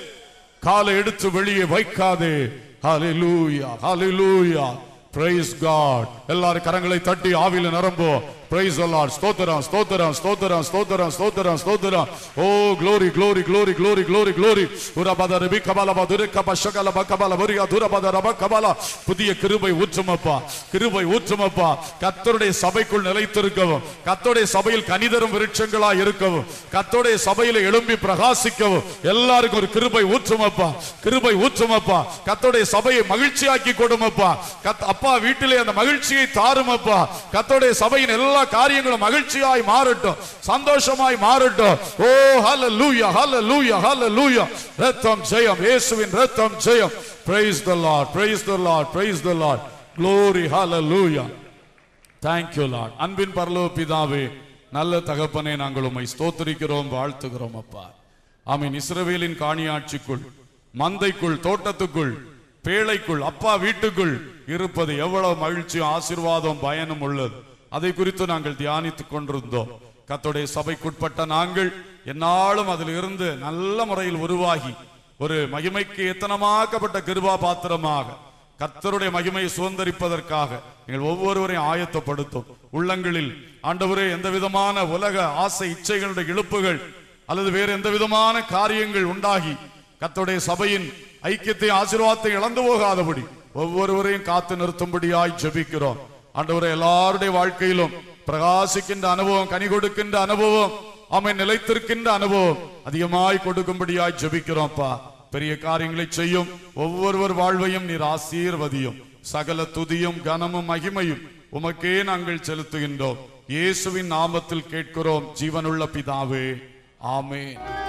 காலை எடுத்து வெளியே வைக்காதே ஹalleluya ஹalleluya praise god எல்லாரும் கரங்களை தட்டி ஆவியில நிரம்போ praise the lord ஸ்தோத்திரம் ஸ்தோத்திரம் ஸ்தோத்திரம் ஸ்தோத்திரம் ஸ்தோத்திரம் ஸ்தோத்திரம் ஓ glory glory glory glory glory glory உரபத ரபி கபல பதுர கப ஷகல பகபல வரியா துரபத ரப கபல புதிய கிருபை ஊற்றுமப்பா கிருபை ஊற்றுமப்பா கர்த்தருடைய சபைக்குள் நிலைத்திருக்கவும் கர்த்தருடைய சபையில் கனிதரும் விருட்சங்களா இருக்கவும் கர்த்தருடைய சபையில எழும்பி பிரகாசிக்கவும் எல்லாருக்கும் ஒரு கிருபை ஊற்றுமப்பா கிருபை ஊற்றுமப்பா கர்த்தருடைய சபையை மகிழ்ச்சியாக்கி கொடுமப்பா கத் அப்பா வீட்டிலே அந்த மகிழ்ச்சியை தாருமப்பா கர்த்தருடைய சபையின் எல்லா காரியங்களும் மகிழ்ச்சியாய் மாறட்டும் சந்தோஷமாய் மாறட்டும் ஓ ஹalleluya ஹalleluya ஹalleluya ரத்தம் ஜெயம் இயேசுவின் ரத்தம் ஜெயம் praise the lord praise the lord praise the lord glory hallelujah thank you lord அன்பின் பரலோக பிதாவே நல்ல தகப்பனே நாங்கள் உம்மை ஸ்தோத்திரிக்கிறோம் வாழ்த்துகிறோம் அப்பா ஆமீன் இஸ்ரவேலின் காணியாட்சிக்குள் மந்தைக்குள் தோட்டத்துக்குள் பேழைக்குள் அப்பா வீட்டுக்குள் இருப்பது எவ்வளவு மகிழ்ச்சியும் ஆசீர்வாதம் பயனும் உள்ளது அதை குறித்து நாங்கள் தியானித்துக் கொண்டிருந்தோம் கத்தோடைய சபைக்குட்பட்ட நாங்கள் என்னாலும் அதில் இருந்து நல்ல முறையில் உருவாகி ஒரு மகிமைக்கு எத்தனமாக்கப்பட்ட கிருபா பாத்திரமாக கர்த்தருடைய மகிமையை சுதந்திரிப்பதற்காக நீங்கள் ஒவ்வொருவரையும் ஆயத்தப்படுத்தும் உள்ளங்களில் ஆண்டவரே எந்த விதமான உலக ஆசை இச்சைகளுடைய இழுப்புகள் அல்லது வேறு எந்த விதமான காரியங்கள் உண்டாகி கர்த்தருடைய சபையின் ஐக்கியத்தை ஆசீர்வாதத்தை இழந்து போகாதபடி ஒவ்வொருவரையும் காத்து நிறுத்தும்படியாய் ஜெபிக்கிறோம் ஆண்டவரே எல்லாருடைய வாழ்க்கையிலும் பிரகாசிக்கின்ற அனுபவம் கனி கொடுக்கின்ற அனுபவம் அமை நிலைத்திருக்கின்ற அனுபவம் அதிகமாய் கொடுக்கும்படியாய் ஜெபிக்கிறோம்ப்பா பெரிய காரியங்களை செய்யும் ஒவ்வொருவர் வாழ்வையும் நீர் ஆசீர்வதியும் சகல துதியும் கனமும் மகிமையும் உமக்கே நாங்கள் செலுத்துகின்றோம் இயேசுவின் நாமத்தில் கேட்கிறோம் ஜீவனுள்ள பிதாவே ஆமென்